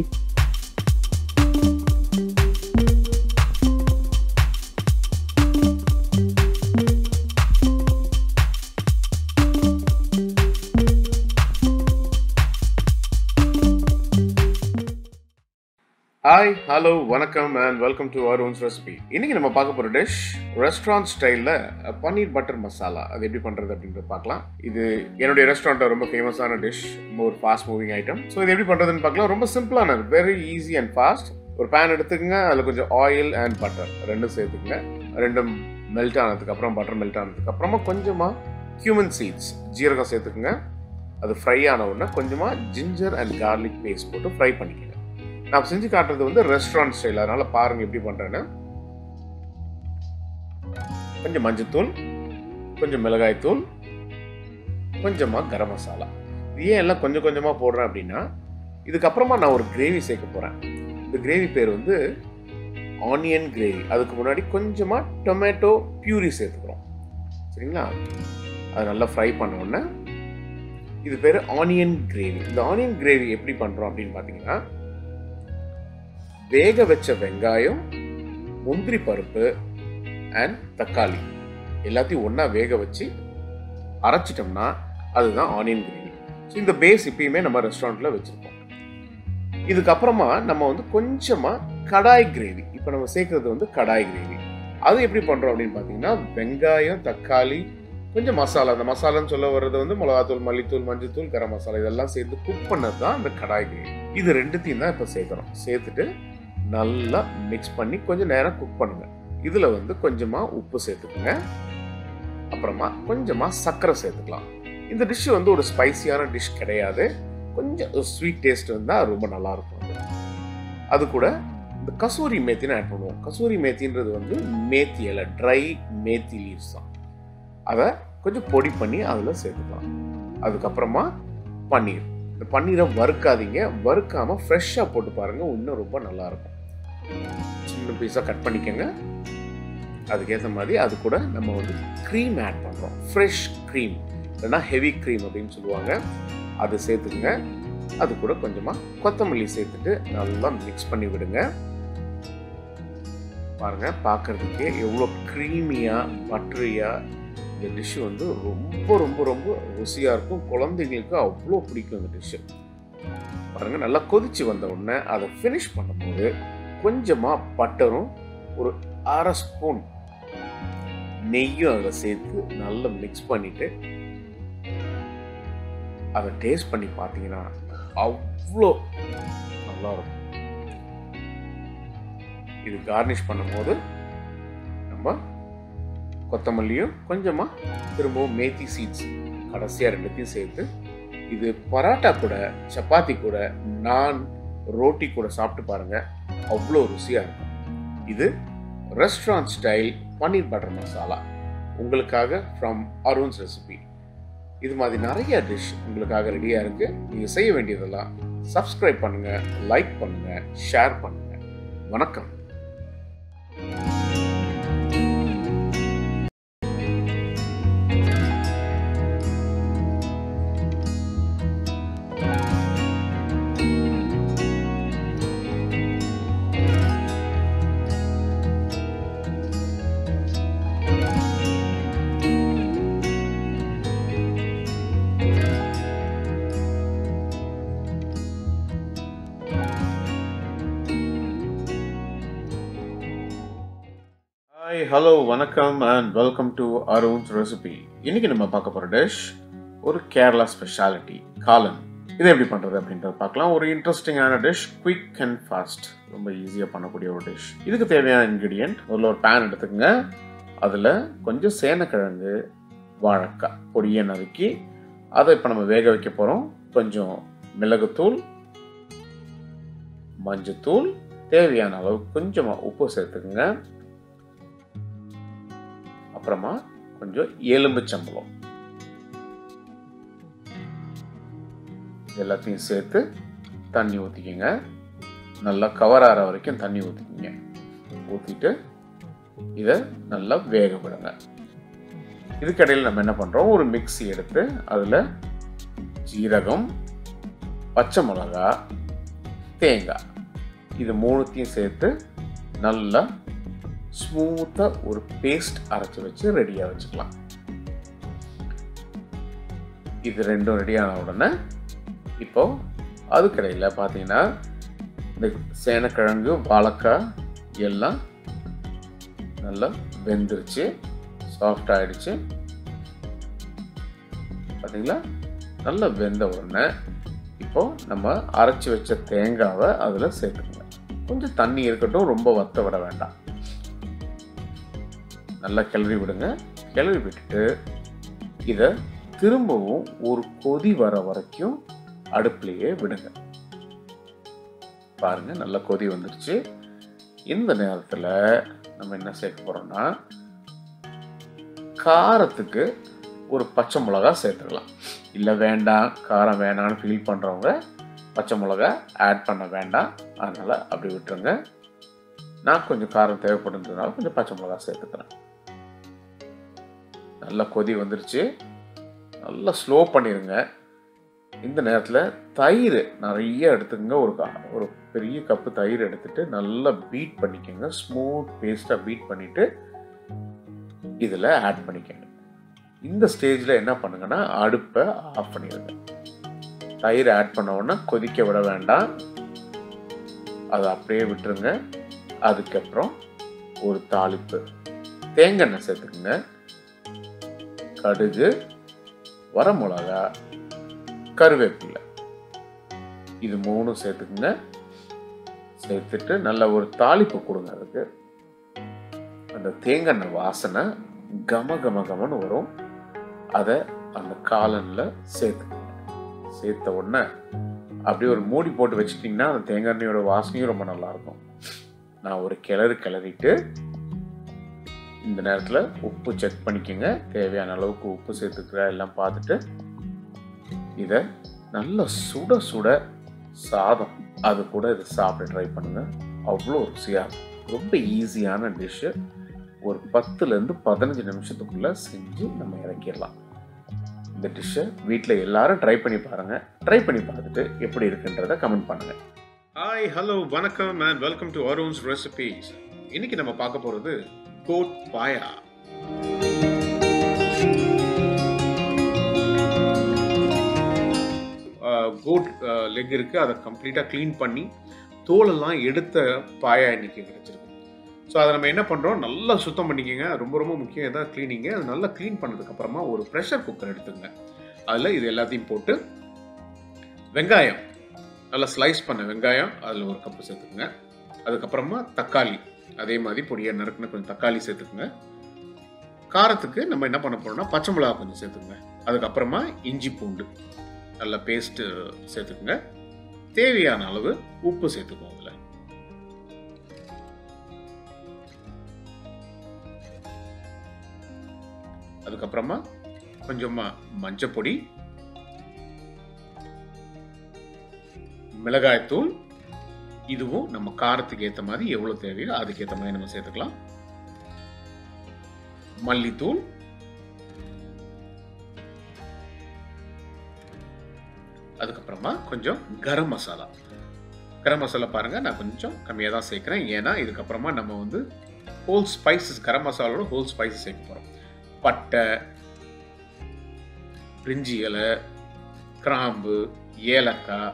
hi hello வணக்கம் and welcome to Arun's recipe இன்னைக்கு நம்ம பார்க்க போகிற டிஷ் ரெஸ்டாரண்ட் ஸ்டைலில் பன்னீர் பட்டர் மசாலா அது எப்படி பண்ணுறது அப்படின்றத பார்க்கலாம் இது என்னுடைய ரெஸ்டாரண்ட்டில் ரொம்ப ஃபேமஸான டிஷ் ரொம்ப ஒரு ஃபாஸ்ட் மூவிங் ஐட்டம் ஸோ இது எப்படி பண்ணுறதுன்னு பார்க்கலாம் ரொம்ப சிம்பிளானது வெரி ஈஸி அண்ட் ஃபாஸ்ட் ஒரு பேன் எடுத்துக்கங்க அதில் கொஞ்சம் ஆயில் அண்ட் பட்டர் ரெண்டும் சேர்த்துக்குங்க ரெண்டும் மெல்ட் ஆனதுக்கப்புறம் பட்டர் மெல்ட் ஆனதுக்கப்புறமா கொஞ்சமாக ஹியூமன் சீட்ஸ் ஜீரகம் சேர்த்துக்குங்க அது ஃப்ரை ஆன உடனே கொஞ்சமாக ஜிஞ்சர் அண்ட் கார்லிக் பேஸ்ட் போட்டு ஃப்ரை பண்ணிக்கங்க நான் செஞ்சு காட்டுறது வந்து ரெஸ்டாரண்ட் ஸ்டைல் அதனால பாருங்க எப்படி பண்றேன்னு கொஞ்சம் மஞ்சத்தூள் கொஞ்சம் மிளகாய் தூள் கொஞ்சமா கரம் மசாலா இது ஏன் எல்லாம் கொஞ்சம் கொஞ்சமா போடுறேன் அப்படின்னா இதுக்கப்புறமா நான் ஒரு கிரேவி சேர்க்க போறேன் இந்த கிரேவி பேர் வந்து ஆனியன் கிரேவி அதுக்கு முன்னாடி கொஞ்சமா டொமேட்டோ பியூரி சேர்த்துக்கிறோம் சரிங்களா அது நல்லா ஃப்ரை பண்ண உடனே இது பேர் ஆனியன் கிரேவி இந்த ஆனியன் கிரேவி எப்படி பண்றோம் அப்படின்னு பார்த்தீங்கன்னா வேக வச்ச வெங்காயம் முந்திரி பருப்பு அண்ட் தக்காளி எல்லாத்தையும் ஒன்றா வேக வச்சு அரைச்சிட்டோம்னா அதுதான் ஆனியன் கிரேவி ஸோ இந்த பேஸ் இப்பயுமே நம்ம ரெஸ்டாரண்ட்டில் வச்சுருக்கோம் இதுக்கப்புறமா நம்ம வந்து கொஞ்சமாக கடாய் கிரேவி இப்போ நம்ம சேர்க்கறது வந்து கடாய் கிரேவி அது எப்படி பண்ணுறோம் அப்படின்னு பார்த்தீங்கன்னா வெங்காயம் தக்காளி கொஞ்சம் மசாலா அந்த மசாலான்னு சொல்ல வர்றது வந்து மிளகாத்தூள் மல்லித்தூள் மஞ்சத்தூள் கரம் மசாலா இதெல்லாம் சேர்த்து குக் பண்ணது தான் அந்த கடாய் கிரேவி இது ரெண்டுத்தையும் தான் இப்போ சேர்க்குறோம் சேர்த்துட்டு நல்லா மிக்ஸ் பண்ணி கொஞ்சம் நேரம் குக் பண்ணுங்க இதுல வந்து கொஞ்சமா உப்பு சேர்த்துக்குங்க அப்புறமா கொஞ்சமா சர்க்கரை சேர்த்துக்கலாம் இந்த டிஷ் வந்து ஒரு ஸ்பைசியான டிஷ் கிடையாது கொஞ்சம் ஸ்வீட் டேஸ்ட் இருந்தால் ரொம்ப நல்லா இருக்கும் அது. அது கூட இந்த கசூரி மேத்தின்னு ஆட் பண்ணுவோம் கசூரி மேத்தின்றது வந்து மேத்தி இலை ட்ரை மேத்தி லீவ்ஸ் தான் அதை கொஞ்சம் பொடி பண்ணி அதில் சேர்த்துக்கலாம் அதுக்கப்புறமா பன்னீர் இந்த பன்னீரை வறுக்காதீங்க வறுக்காம ஃப்ரெஷ்ஷாக போட்டு பாருங்க இன்னும் ரொம்ப நல்லா இருக்கும் சின்ன பீஸாக கட் பண்ணிக்கோங்க அதுக்கேற்ற மாதிரி அது கூட நம்ம வந்து க்ரீம் ஆட் பண்ணுறோம் ஃப்ரெஷ் க்ரீம் இல்லைன்னா ஹெவி க்ரீம் அப்படின்னு சொல்லுவாங்க அது சேர்த்துக்குங்க அது கூட கொஞ்சமாக கொத்தமல்லி சேர்த்துட்டு நல்லா மிக்ஸ் பண்ணி விடுங்க பாருங்க பார்க்கறதுக்கே எவ்வளோ க்ரீமியாக பட்டரியாக இந்த டிஷ்ஷு வந்து ரொம்ப ரொம்ப ரொம்ப ருசியாக இருக்கும் குழந்தைங்களுக்கு அவ்வளோ பிடிக்கும் இந்த டிஷ்ஷு பாருங்க நல்லா கொதிச்சு வந்த உடனே அதை ஃபினிஷ் பண்ணும்போது கொஞ்சமாக பட்டரும் ஒரு அரை ஸ்பூன் நெய்யும் அதில் சேர்த்து நல்லா மிக்ஸ் பண்ணிட்டு அதை டேஸ்ட் பண்ணி பார்த்தீங்கன்னா அவ்வளோ நல்லா இருக்கும் இது கார்னிஷ் பண்ணும்போது நம்ம கொத்தமல்லியும் கொஞ்சமாக திரும்பவும் மேத்தி சீட்ஸ் கடைசியாக ரெண்டுத்தையும் சேர்த்து இது பராட்டா கூட சப்பாத்தி கூட நான் ரோட்டி கூட சாப்பிட்டு பாருங்க அவ்வளோ ருசியாக இருக்கும் இது restaurant style paneer butter masala உங்களுக்காக ஃப்ரம் அருண்ஸ் ரெசிபி இது மாதிரி நிறைய டிஷ் உங்களுக்காக ரெடியாக இருக்கு நீங்கள் செய்ய வேண்டியதெல்லாம் சப்ஸ்கிரைப் பண்ணுங்க லைக் பண்ணுங்க ஷேர் பண்ணுங்க வணக்கம் ஹாய் ஹலோ வணக்கம் and welcome to Arun's recipe இன்னைக்கு நம்ம பார்க்க போகிற டிஷ் ஒரு கேரளா ஸ்பெஷாலிட்டி காலன் இது எப்படி பண்ணுறது அப்படின்றத பார்க்கலாம் ஒரு இன்ட்ரெஸ்டிங்கான டிஷ் குயிக் அண்ட் ஃபாஸ்ட் ரொம்ப ஈஸியாக பண்ணக்கூடிய ஒரு டிஷ் இதுக்கு தேவையான இன்க்ரீடியன்ட் முதல்ல ஒரு பேன் எடுத்துக்கோங்க அதில் கொஞ்சம் சேனக்கிழங்கு வாழைக்காய் பொடியை நறுக்கி அதை இப்போ நம்ம வேக வைக்க போகிறோம் கொஞ்சம் மிளகுத்தூள் மஞ்சத்தூள் தேவையான அளவு கொஞ்சமாக உப்பு சேர்த்துக்குங்க அப்புறமா கொஞ்சம் எலும்பு சம்பளம் எல்லாத்தையும் சேர்த்து தண்ணி ஊற்றிக்கிங்க நல்லா கவர் ஆகிற வரைக்கும் தண்ணி ஊற்றிக்கிங்க ஊற்றிட்டு இதை நல்லா வேக விடுங்க இதுக்கடையில் நம்ம என்ன பண்ணுறோம் ஒரு மிக்ஸி எடுத்து அதில் ஜீரகம் பச்சை மிளகா தேங்காய் இது மூணுத்தையும் சேர்த்து நல்லா ஸ்மூத்தாக ஒரு பேஸ்ட் அரைச்சி வச்சு ரெடியாக வச்சுக்கலாம் இது ரெண்டும் ரெடியான உடனே இப்போ அதுக்கடையில் பார்த்தீங்கன்னா இந்த சேனக்கிழங்கு வாழைக்காய் எல்லாம் நல்லா வெந்துருச்சு சாஃப்ட் ஆயிடுச்சு பார்த்தீங்களா நல்லா வெந்த உடனே இப்போ நம்ம அரைச்சி வச்ச தேங்காவை அதில் சேர்த்துக்கோங்க கொஞ்சம் தண்ணி இருக்கட்டும் ரொம்ப வத்த விட வேண்டாம் நல்லா கிளறி விடுங்க கிளறி விட்டுட்டு இதை திரும்பவும் ஒரு கொதி வர வரைக்கும் அடுப்புலையே விடுங்க பாருங்க நல்லா கொதி வந்துருச்சு இந்த நேரத்தில் நம்ம என்ன சேர்க்க போறோம்னா காரத்துக்கு ஒரு பச்சை மிளகா சேர்த்துக்கலாம் இல்லை வேண்டாம் காரம் வேணாம்னு ஃபீல் பண்ணுறவங்க பச்சை மிளகா ஆட் பண்ண வேண்டாம் அதனால் அப்படி விட்டுருங்க நான் கொஞ்சம் காரம் தேவைப்படுறதுனால கொஞ்சம் பச்சை மிளகா சேர்த்துக்கிறேன் நல்லா கொதி வந்துருச்சு நல்லா ஸ்லோ பண்ணிடுங்க இந்த நேரத்தில் தயிர் நிறைய எடுத்துக்கங்க ஒரு கா- ஒரு பெரிய கப்பு தயிர் எடுத்துட்டு நல்லா பீட் பண்ணிக்கோங்க ஸ்மூத் பேஸ்ட்டாக பீட் பண்ணிவிட்டு இதில் ஆட் பண்ணிக்கோங்க இந்த ஸ்டேஜில் என்ன பண்ணுங்கன்னா அடுப்பை ஆஃப் பண்ணிடுங்க தயிர் ஆட் பண்ண உடனே கொதிக்க விட வேண்டாம் அதை அப்படியே விட்டுருங்க அதுக்கப்புறம் ஒரு தாளிப்பு தேங்காய் எண்ணெய் சேர்த்துக்குங்க கடுகு வரமிளகா கருவேப்பிலை இது மூணும் சேர்த்துக்குங்க சேர்த்துட்டு நல்ல ஒரு தாளிப்பு கொடுங்க அதுக்கு அந்த தேங்காய் எண்ணெய் வாசனை கம கம கமன்னு வரும் அதை அந்த காலனில் சேர்த்துக்குங்க சேர்த்த உடனே அப்படியே ஒரு மூடி போட்டு வச்சுட்டிங்கன்னா அந்த தேங்காய் எண்ணெயோட வாசனையும் ரொம்ப நல்லா இருக்கும் நான் ஒரு கிளறு கிளறிட்டு இந்த நேரத்தில் உப்பு செக் பண்ணிக்கோங்க தேவையான அளவுக்கு உப்பு சேர்த்துக்கிற எல்லாம் பார்த்துட்டு இதை நல்லா சுட சுட சாதம் அது கூட இதை சாப்பிட ட்ரை பண்ணுங்க அவ்வளோ ருசியாக இருக்கும். ரொம்ப ஈஸியான டிஷ்ஷு ஒரு பத்துலேருந்து பதினஞ்சு நிமிஷத்துக்குள்ளே செஞ்சு நம்ம இறக்கிடலாம் இந்த டிஷ்ஷை வீட்டில் எல்லாரும் ட்ரை பண்ணி பாருங்கள் ட்ரை பண்ணி பார்த்துட்டு எப்படி இருக்குன்றதை கமெண்ட் பண்ணுங்கள் ஹாய் ஹலோ வணக்கம் and welcome to Arun's recipes இன்னைக்கு நம்ம பார்க்க போகிறது கோட் பாயா கோட் லெக் இருக்கு அதை கம்ப்ளீட்டாக க்ளீன் பண்ணி தோலெல்லாம் எடுத்த பாயா இன்னைக்கு கிடைச்சிருக்கு ஸோ அதை நம்ம என்ன பண்ணுறோம் நல்லா சுத்தம் பண்ணிக்கோங்க ரொம்ப ரொம்ப முக்கியம் எதாவது க்ளீனிங்கு அது நல்லா க்ளீன் பண்ணதுக்கப்புறமா ஒரு ப்ரெஷர் குக்கர் எடுத்துங்க அதில் இது எல்லாத்தையும் போட்டு வெங்காயம் நல்லா ஸ்லைஸ் பண்ண வெங்காயம் அதில் ஒரு கப்பு சேர்த்துக்குங்க அதுக்கப்புறமா தக்காளி அதே மாதிரி பொடியை நறுக்குன கொஞ்சம் தக்காளி சேர்த்துக்குங்க காரத்துக்கு நம்ம என்ன பண்ண போறோம்னா பச்சை மிளகா கொஞ்சம் சேர்த்துக்குங்க அதுக்கப்புறமா இஞ்சி பூண்டு நல்ல பேஸ்ட்டு சேர்த்துக்குங்க தேவையான அளவு உப்பு சேர்த்துக்குவோம் அதில் அதுக்கப்புறமா கொஞ்சமா மஞ்சப்பொடி மிளகாய்த்தூள் இதுவும் நம்ம காரத்துக்கு ஏற்ற மாதிரி எவ்வளோ தேவையோ அதுக்கேற்ற மாதிரி நம்ம சேர்த்துக்கலாம் மல்லித்தூள் அதுக்கப்புறமா கொஞ்சம் கரம் மசாலா கரம் மசாலா பாருங்க நான் கொஞ்சம் கம்மியாக தான் சேர்க்குறேன் ஏன்னா இதுக்கப்புறமா நம்ம வந்து ஹோல் ஸ்பைசஸ் கரம் மசாலாவோட ஹோல் ஸ்பைசஸ் சேர்க்க போகிறோம் பட்டை பிரிஞ்சி இலை கிராம்பு ஏலக்காய்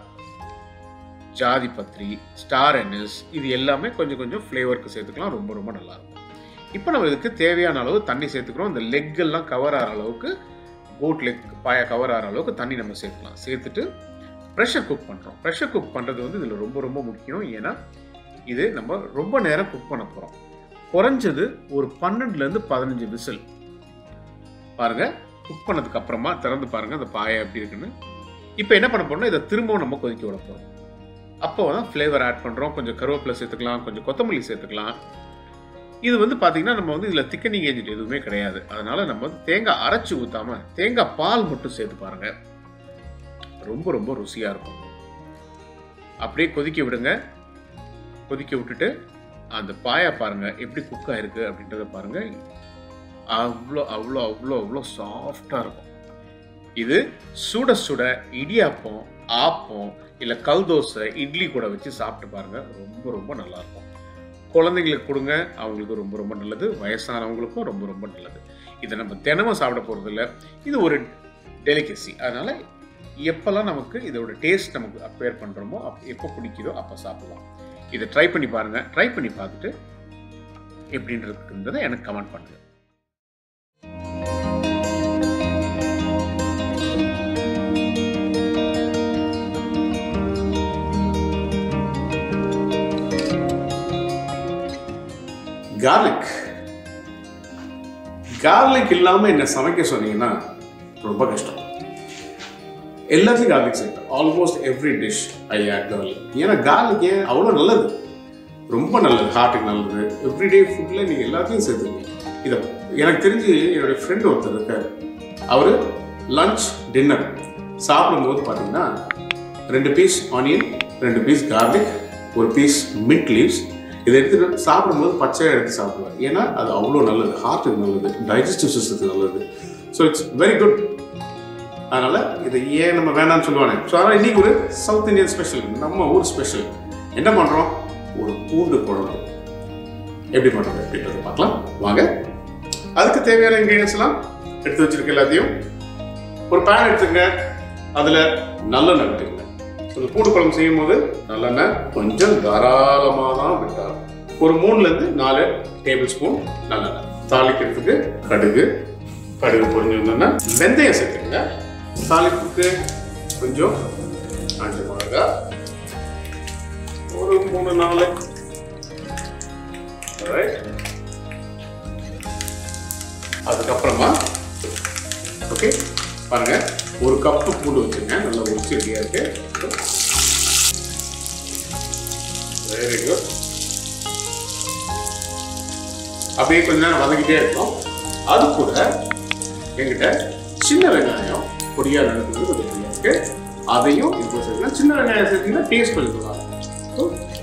ஜாதி பத்திரி ஸ்டார் அனிஸ் இது எல்லாமே கொஞ்சம் கொஞ்சம் ஃப்ளேவருக்கு சேர்த்துக்கலாம் ரொம்ப ரொம்ப நல்லா இருக்கும் இப்போ நம்ம இதுக்கு தேவையான அளவு தண்ணி சேர்த்துக்கிறோம் இந்த லெக் எல்லாம் கவர் ஆகிற அளவுக்கு கோட் லெக் பாயா கவர் ஆகிற அளவுக்கு தண்ணி நம்ம சேர்த்துக்கலாம் சேர்த்துட்டு ப்ரெஷர் குக் பண்ணுறோம் ப்ரெஷர் குக் பண்ணுறது வந்து இதில் ரொம்ப ரொம்ப முக்கியம் ஏன்னா இது நம்ம ரொம்ப நேரம் குக் பண்ண போகிறோம் குறைஞ்சது ஒரு பன்னெண்டுலேருந்து பதினஞ்சு விசில் பாருங்க குக் பண்ணதுக்கு அப்புறமா திறந்து பாருங்க அந்த பாயை எப்படி இருக்குன்னு இப்போ என்ன பண்ண போறோம்னா இதை திரும்பவும் நம்ம கொதிக்க விட போகிறோம் அப்போ தான் ஃப்ளேவர் ஆட் பண்ணுறோம் கொஞ்சம் கருவேப்பிலை சேர்த்துக்கலாம் கொஞ்சம் கொத்தமல்லி சேர்த்துக்கலாம் இது வந்து பார்த்தீங்கன்னா நம்ம வந்து இதில் திக்கனிங் ஏஜென்ட் எதுவுமே கிடையாது அதனால நம்ம வந்து தேங்காய் அரைச்சி ஊற்றாம தேங்காய் பால் மட்டும் சேர்த்து பாருங்க ரொம்ப ரொம்ப ருசியாக இருக்கும் அப்படியே கொதிக்க விடுங்க கொதிக்க விட்டுட்டு அந்த பாயா பாருங்க எப்படி குக் ஆயிருக்கு அப்படின்றத பாருங்க அவ்வளோ அவ்வளோ அவ்வளோ அவ்வளோ சாஃப்டாக இருக்கும் இது சுட சுட இடியாப்பம் ஆப்பம் இல்லை கல் தோசை இட்லி கூட வச்சு சாப்பிட்டு பாருங்க ரொம்ப ரொம்ப நல்லா இருக்கும் குழந்தைங்களுக்கு கொடுங்க அவங்களுக்கு ரொம்ப ரொம்ப நல்லது வயசானவங்களுக்கும் ரொம்ப ரொம்ப நல்லது இதை நம்ம தினமும் சாப்பிட போகிறது இல்லை இது ஒரு டெலிகசி அதனால எப்போல்லாம் நமக்கு இதோட டேஸ்ட் நமக்கு அப்பேர் பண்ணுறோமோ அப் எப்போ பிடிக்குதோ அப்போ சாப்பிடலாம் இதை ட்ரை பண்ணி பாருங்க ட்ரை பண்ணி பார்த்துட்டு எப்படின்றதுன்றதை எனக்கு கமெண்ட் பண்ணுங்க கார்லிக் கார்லிக் இல்லாமல் என்ன சமைக்க சொன்னீங்கன்னா ரொம்ப கஷ்டம் எல்லாத்தையும் கார்லிக் சேர்ப்பேன் almost every dish I add garlic ஏன்னா கார்லிக் ஏன் அவ்வளோ நல்லது ரொம்ப நல்லது ஹார்ட்டுக்கு நல்லது எவ்ரிடே ஃபுட்டில் நீங்கள் எல்லாத்தையும் சேர்த்துங்க இதை எனக்கு தெரிஞ்சு என்னுடைய ஃப்ரெண்ட் ஒருத்தர் இருக்கார் அவர் லஞ்ச் டின்னர் சாப்பிடும்போது பார்த்தீங்கன்னா ரெண்டு பீஸ் ஆனியன் ரெண்டு பீஸ் கார்லிக் ஒரு பீஸ் மின்ட் லீவ்ஸ் இதை எடுத்துட்டு சாப்பிடும்போது பச்சையாக எடுத்து சாப்பிடுவார் ஏன்னா அது அவ்வளோ நல்லது ஹார்ட்டுக்கு நல்லது டைஜஸ்டிவ் சிஸ்டத்துக்கு நல்லது ஸோ இட்ஸ் வெரி குட் அதனால இதை ஏன் நம்ம வேணாம்னு சொல்லுவானே ஸோ அதனால் இன்னைக்கு ஒரு சவுத் இந்தியன் ஸ்பெஷல் நம்ம ஊர் ஸ்பெஷல் என்ன பண்ணுறோம் ஒரு பூண்டு குழம்பு எப்படி பண்ணுறது அப்படின்றத பார்க்கலாம் வாங்க அதுக்கு தேவையான இன்க்ரீடியன்ஸ் எல்லாம் எடுத்து வச்சிருக்க எல்லாத்தையும் ஒரு பேன் எடுத்துங்க அதில் நல்லெண்ணெய் விட்டுங்க இந்த பூண்டு குழம்பு செய்யும் போது நல்லெண்ணெய் கொஞ்சம் தாராளமாக தான் விட்டார் ஒரு மூணுலேருந்து நாலு டேபிள் ஸ்பூன் நல்லெண்ணெய் தாளிக்கிறதுக்கு கடுகு கடுகு பொரிஞ்சு வந்தோன்னா வெந்தயம் சேர்த்துக்கங்க தாளிப்புக்கு கொஞ்சம் அஞ்சு மிளகா ஒரு மூணு நாலு Alright. அதுக்கப்புறமா ஓகே பாருங்க ஒரு கப்பு பூண்டு வச்சுங்க நல்லா உரிச்சு ரெடியா இருக்கு வெரி குட் அப்படியே கொஞ்ச நேரம் வதக்கிட்டே இருக்கும் அது கூட என்கிட்ட சின்ன வெங்காயம் பொடியா நடக்கிறது கொஞ்சம் பொடியா இருக்கு அதையும் இது கூட சேர்த்துக்கலாம் சின்ன வெங்காயம் சேர்த்தீங்கன்னா டேஸ்ட் கொஞ்சம் நல்லா இருக்கும் So,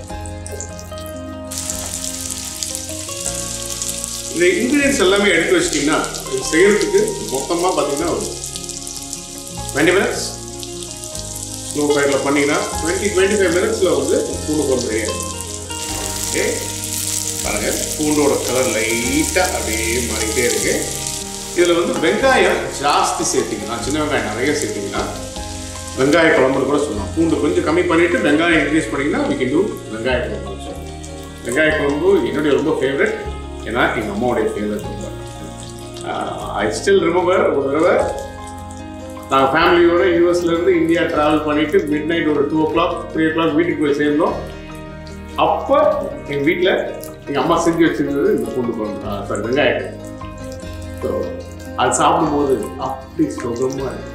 இந்த இன்கிரீடியன்ஸ் எல்லாமே எடுத்து வச்சிட்டிங்கன்னா இது செய்யறதுக்கு மொத்தமாக பார்த்தீங்கன்னா ஒரு டுவெண்ட்டி மினிட்ஸ் ஸ்லோ ஃபயரில் பண்ணிங்கன்னா டுவெண்ட்டி டுவெண்ட்டி ஃபைவ் மினிட்ஸில் வந்து பூண்டு குழம்பு ரெடி ஆகும் ஓகே பாருங்க பூண்டோட கலர் லைட்டாக அப்படியே மாறிக்கிட்டே இருக்கு இதில் வந்து வெங்காயம் ஜாஸ்தி சேர்த்திங்கன்னா சின்ன வெங்காயம் நிறைய சேர்த்திங்கன்னா வெங்காய குழம்புன்னு கூட சொல்லலாம் பூண்டு கொஞ்சம் கம்மி பண்ணிட்டு வெங்காயம் இன்க்ரீஸ் பண்ணிங்கன்னா we can do வெங்காய குழம்பு சொல்லலாம் வெங்காய குழம்பு என்னுடைய ரொம்ப ஃபேவரட் ஏன்னா எங்கள் அம்மாவுடைய ஃபேவரட் ரொம்ப ஐ ஸ்டில் ரிமெம்பர் ஒரு தடவை நாங்கள் ஃபேமிலியோட யூஎஸ்லேருந்து இந்தியா ட்ராவல் பண்ணிட்டு மிட் நைட் ஒரு two o'clock three o'clock வீட்டுக்கு போய் சேர்ந்தோம் அப்போ எங்கள் வீட்டில் எங்கள் அம்மா செஞ்சு வச்சிருந்தது இந்த பூண்டு குழம்பு சாரி வெங்காயம் ஸோ அது சாப்பிடும்போது அப்படி சுகமாக இருக்கு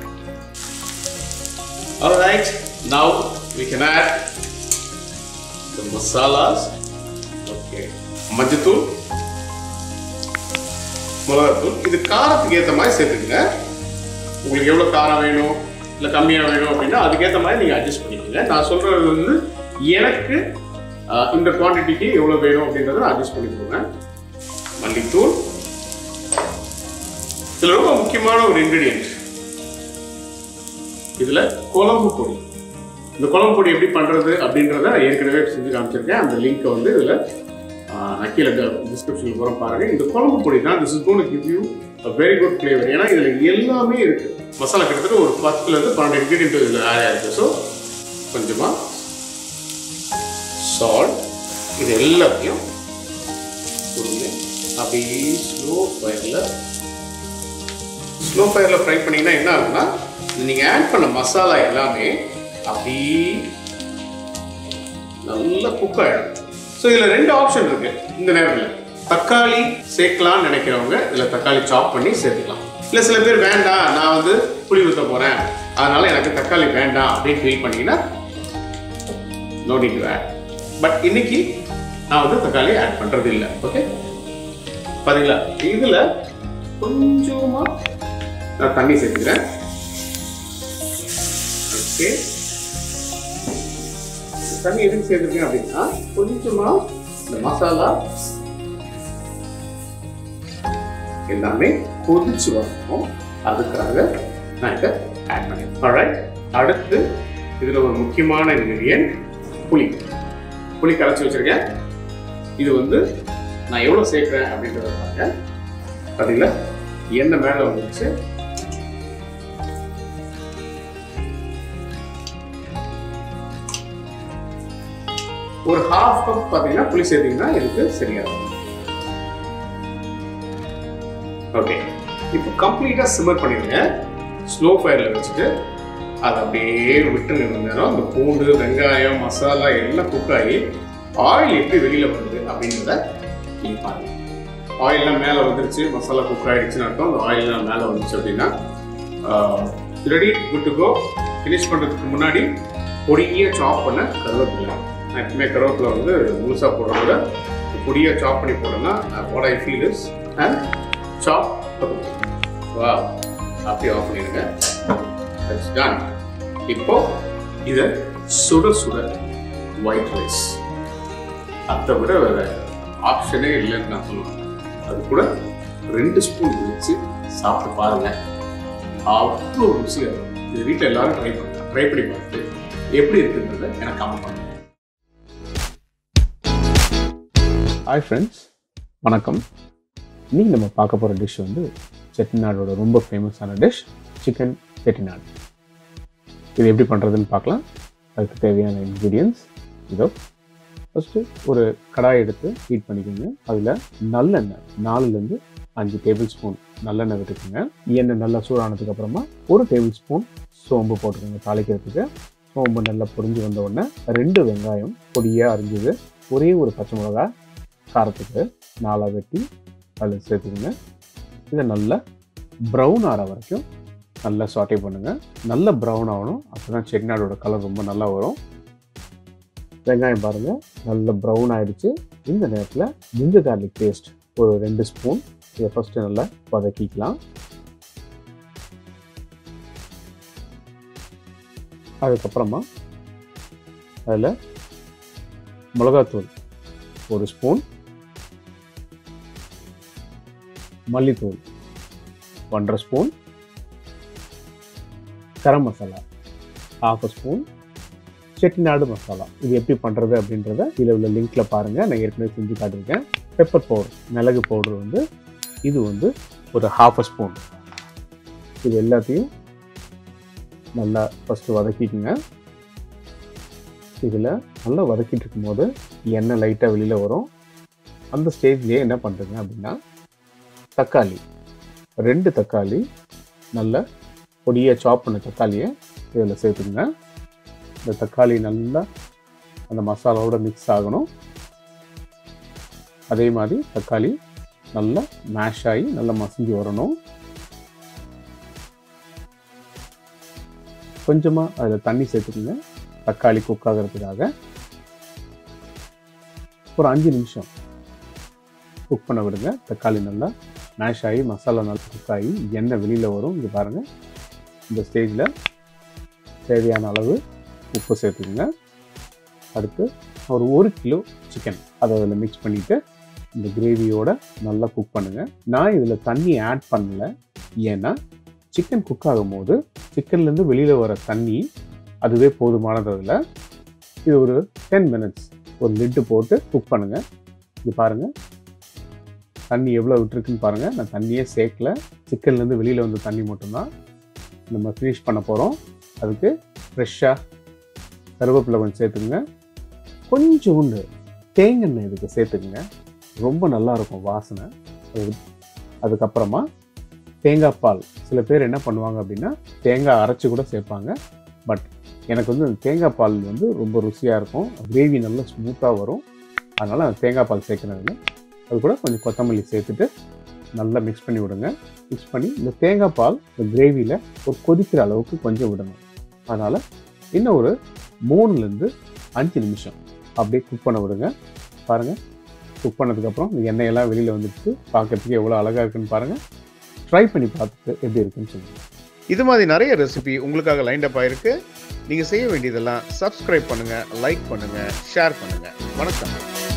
Alright, now we can add the masalas. Okay. மஞ்சத்தூள் மிளகாத்தூள் இது காரத்துக்கு ஏற்ற மாதிரி சேர்த்துக்கங்க உங்களுக்கு எவ்வளோ காரம் வேணும் இல்லை கம்மியாக வேணும் அப்படின்னா அதுக்கேற்ற மாதிரி நீங்கள் அட்ஜஸ்ட் பண்ணிக்கோங்க நான் சொல்கிறது வந்து எனக்கு ஆஹ், இந்த குவான்டிட்டிக்கு எவ்வளோ வேணும் அப்படின்றத அட்ஜஸ்ட் பண்ணிக்கோங்க மல்லித்தூள் இதில் ரொம்ப முக்கியமான ஒரு இன்க்ரீடியன்ட் இதில் குழம்பு பொடி இந்த குழம்பு பொடி எப்படி பண்ணுறது அப்படின்றத நான் ஏற்கனவே செஞ்சு காமிச்சிருக்கேன் அந்த லிங்க்கை வந்து இதில் நான் கீழே டிஸ்கிரிப்ஷனில் போகிற பாருங்க இந்த குழம்பு பொடி தான் this is gonna give you a very good flavour ஏன்னா இதில் எல்லாமே இருக்கு மசாலா கிட்டத்தட்ட ஒரு பத்துலேருந்து பன்னெண்டு இன்க்ரீடியன்ட் இதில் ஆட் ஆயிருக்கு ஸோ கொஞ்சமாக சால்ட் இது எல்லாத்தையும் கொடுங்க அப்படியே ஸ்லோ ஃபயரில் ஸ்லோ ஃபயரில் ஃப்ரை பண்ணிங்கன்னா என்ன ஆகும்னா நீங்கள் ஆட் பண்ண மசாலா எல்லாமே அப்படியே நல்லா குக் ஆகிடும் ஸோ இதில் ரெண்டு ஆப்ஷன் இருக்கு இந்த நேரத்தில் தக்காளி சேர்க்கலாம்னு நினைக்கிறவங்க இதில் தக்காளி சாப் பண்ணி சேர்த்துக்கலாம் இல்லை சில பேர் வேண்டாம் நான் வந்து புளி ஊற்ற போகிறேன் அதனால எனக்கு தக்காளி வேண்டாம் அப்படின்னு ஃபீல் பண்ணீங்கன்னா no need to add but இன்னைக்கு நான் வந்து தக்காளி ஆட் பண்ணுறது இல்லை ஓகே பாத்தீங்களா இதில் கொஞ்சமா நான் தண்ணி சேர்த்துக்கிறேன் ஓகே தண்ணி எதுக்கு சேர்த்துருக்கேன் அப்படின்னா கொஞ்சமா இந்த மசாலா எல்லாமே கொதிச்சு வரணும் அதுக்காக நான் இதை ஆட் பண்ணேன் alright அடுத்து இதில் ஒரு முக்கியமான இன்கிரியன்ட் புளி புளி கரைச்சி வச்சிருக்கேன் இது வந்து நான் எவ்வளோ சேர்க்குறேன் அப்படின்றத பாருங்க பார்த்தீங்களா எண்ணெய் மேலே வந்துருச்சு ஒரு ஹாஃப் கப் பார்த்தீங்கன்னா புளி சேர்த்தீங்கன்னா இதுக்கு சரியா இருக்கும் ஓகே இப்போ கம்ப்ளீட்டாக சிம்மர் பண்ணிடுங்க ஸ்லோ ஃபயரில் வச்சுட்டு அதை அப்படியே விட்டு நிறுத்த நேரம் அந்த பூண்டு வெங்காயம் மசாலா எல்லாம் குக் ஆகி ஆயில் எப்படி வெளியில் வருது அப்படின்றத நீங்கள் பாருங்க ஆயில்லாம் மேலே வந்துருச்சு மசாலா குக் ஆகிடுச்சுன்னு அர்த்தம் அந்த ஆயில்லாம் மேலே வந்துச்சு அப்படின்னா ready good to go finish பண்ணுறதுக்கு முன்னாடி பொடியாக சாப் பண்ண கருவேப்பிலை நான் எப்பவுமே கருவேப்பிலை வந்து முழுசாக போடுறத பொடியாக சாப் பண்ணி போடணும்னா what I feel is and chop வா அப்படியே ஆஃப் பண்ணிடுங்க தட்ஸ் டன் இப்போ இதை சுட சுட ஒயிட் ரைஸ் அதை விட வேற ஆப்ஷனே இல்லைன்னு நான் சொல்லுவேன் அது கூட ரெண்டு ஸ்பூன் வச்சு சாப்பிட்டு பாருங்க அவ்வளோ ருசியாக இருக்கும் இது வீட்டில் எல்லாரும் ட்ரை பண்ணுங்க ட்ரை பண்ணி பார்த்துட்டு எப்படி இருக்குன்றத எனக்கு கமெண்ட் பண்ணுங்க ஹாய் ஃப்ரெண்ட்ஸ் வணக்கம் இன்னைக்கு நம்ம பார்க்க போகிற டிஷ் வந்து செட்டிநாடோட ரொம்ப ஃபேமஸான டிஷ் சிக்கன் செட்டிநாடு இது எப்படி பண்ணுறதுன்னு பார்க்கலாம் அதுக்கு தேவையான இன்க்ரீடியன்ஸ் இதோ ஃபஸ்ட்டு ஒரு கடாய் எடுத்து ஹீட் பண்ணிக்கோங்க அதில் நல்லெண்ணெய் நாலுலேருந்து அஞ்சு டேபிள் ஸ்பூன் நல்லெண்ணெய் விட்டுக்குங்க எண்ணெய் நல்லா சூடானதுக்கு அப்புறமா ஒரு டேபிள் ஸ்பூன் சோம்பு போட்டுக்கோங்க தாளிக்கிறதுக்கு சோம்பு நல்லா பொரிஞ்சு வந்த உடனே ரெண்டு வெங்காயம் பொடியாக அரிஞ்சது ஒரே ஒரு பச்சை மிளகா காரத்துக்கு நாலாக வெட்டி அதில் சேர்த்துக்கோங்க இதை நல்லா ப்ரௌன் ஆகிற வரைக்கும் நல்லா சாட்டே பண்ணுங்கள் நல்ல ப்ரௌன் ஆகணும் அப்போ தான் செட்டிநாடோட கலர் ரொம்ப நல்லா வரும் வெங்காயம் பாருங்கள் நல்ல ப்ரௌன் ஆயிடுச்சு இந்த நேரத்தில் ஜிஞ்சர் கார்லிக் பேஸ்ட் ஒரு ரெண்டு ஸ்பூன் இதை ஃபஸ்ட்டு நல்லா வதக்கிக்கலாம் அதுக்கப்புறமா அதில் மிளகாத்தூள் ஒரு ஸ்பூன் மல்லித்தூள் ஒன்றரை spoon garam masala half spoon Chettinad masala இது எப்படி பண்ணுறது அப்படின்றத இதில் உள்ள லிங்க்ல பாருங்கள் நான் ஏற்கனவே செஞ்சு காட்டியிருக்கேன் பெப்பர் பவுடர் மிளகு பவுடர் வந்து இது வந்து ஒரு ஹாஃப் ஸ்பூன் இது எல்லாத்தையும் நல்லா ஃபஸ்ட்டு வதக்கிக்குங்க இதில் நல்லா வதக்கிட்டு இருக்கும்போது எண்ணெய் லைட்டாக வெளியில் வரும் அந்த ஸ்டேஜ்லேயே என்ன பண்ணுறீங்க அப்படின்னா தக்காளி ரெண்டு தக்காளி நல்ல பொடியாக சாப் பண்ண தக்காளியை இதில் சேர்த்துங்க இந்த தக்காளி நல்லா அந்த மசாலாவோட மிக்ஸ் ஆகணும் அதே மாதிரி தக்காளி நல்லா மேஷ் ஆகி நல்லா மசிஞ்சு வரணும் கொஞ்சமாக அதில் தண்ணி சேர்த்துக்குங்க தக்காளி குக் ஆகிறதுக்காக ஒரு அஞ்சு நிமிஷம் குக் பண்ண விடுங்க தக்காளி நல்லா மேஷ் ஆகி மசாலா நல்லா குக் ஆகி எண்ணெய் வெளியில் வரும் இங்கே பாருங்கள் இந்த ஸ்டேஜில் தேவையான அளவு உப்பு சேர்த்துக்குங்க அடுத்து ஒரு ஒரு கிலோ சிக்கன் அதை அதில் மிக்ஸ் பண்ணிவிட்டு இந்த கிரேவியோட நல்லா குக் பண்ணுங்கள் நான் இதில் தண்ணி ஆட் பண்ணல ஏன்னா சிக்கன் குக் ஆகும்போது சிக்கன்லேருந்து வெளியில் வர தண்ணி அதுவே போதுமானது அதில் இது ஒரு டென் மினிட்ஸ் ஒரு லிட்டு போட்டு குக் பண்ணுங்கள் இது பாருங்கள் தண்ணி எவ்வளோ விட்டுருக்குன்னு பாருங்கள் நான் தண்ணியே சேர்க்கல சிக்கன்லேருந்து வெளியில் வந்த தண்ணி மட்டும்தான் நம்ம ஃபினிஷ் பண்ண போகிறோம் அதுக்கு ஃப்ரெஷ்ஷாக கருவேப்பிலை கொஞ்சம் சேர்த்துக்குங்க கொஞ்சோண்டு தேங்கெண்ணெய் இதுக்கு சேர்த்துக்குங்க ரொம்ப நல்லா இருக்கும் வாசனை அது அதுக்கப்புறமா தேங்காய் பால் சில பேர் என்ன பண்ணுவாங்க அப்படின்னா தேங்காய் அரைச்சி கூட சேர்ப்பாங்க பட் எனக்கு வந்து அந்த தேங்காய் பால் வந்து ரொம்ப ருசியாக இருக்கும் கிரேவி நல்லா ஸ்மூத்தாக வரும் அதனால் அந்த தேங்காய் பால் சேர்க்கறதில்ல அது கூட கொஞ்சம் கொத்தமல்லி சேர்த்துட்டு நல்லா மிக்ஸ் பண்ணி விடுங்க மிக்ஸ் பண்ணி இந்த தேங்காய் பால் இந்த கிரேவியில் ஒரு கொதிக்கிற அளவுக்கு கொஞ்சம் விடணும் அதனால் இன்னும் ஒரு மூணுலேருந்து அஞ்சு நிமிஷம் அப்படியே குக் பண்ண விடுங்க பாருங்கள் குக் பண்ணதுக்கப்புறம் இந்த எண்ணெயெல்லாம் வெளியில் வந்துட்டு பார்க்கறதுக்கு எவ்வளோ அழகாக இருக்குன்னு பாருங்கள் ட்ரை பண்ணி பார்த்துட்டு எப்படி இருக்குன்னு சொல்லுங்கள் இது மாதிரி நிறைய ரெசிபி உங்களுக்காக லைண்ட் அப் ஆயிருக்கு நீங்கள் செய்ய வேண்டியதெல்லாம் சப்ஸ்கிரைப் பண்ணுங்கள் லைக் பண்ணுங்கள் ஷேர் பண்ணுங்கள் வணக்கம்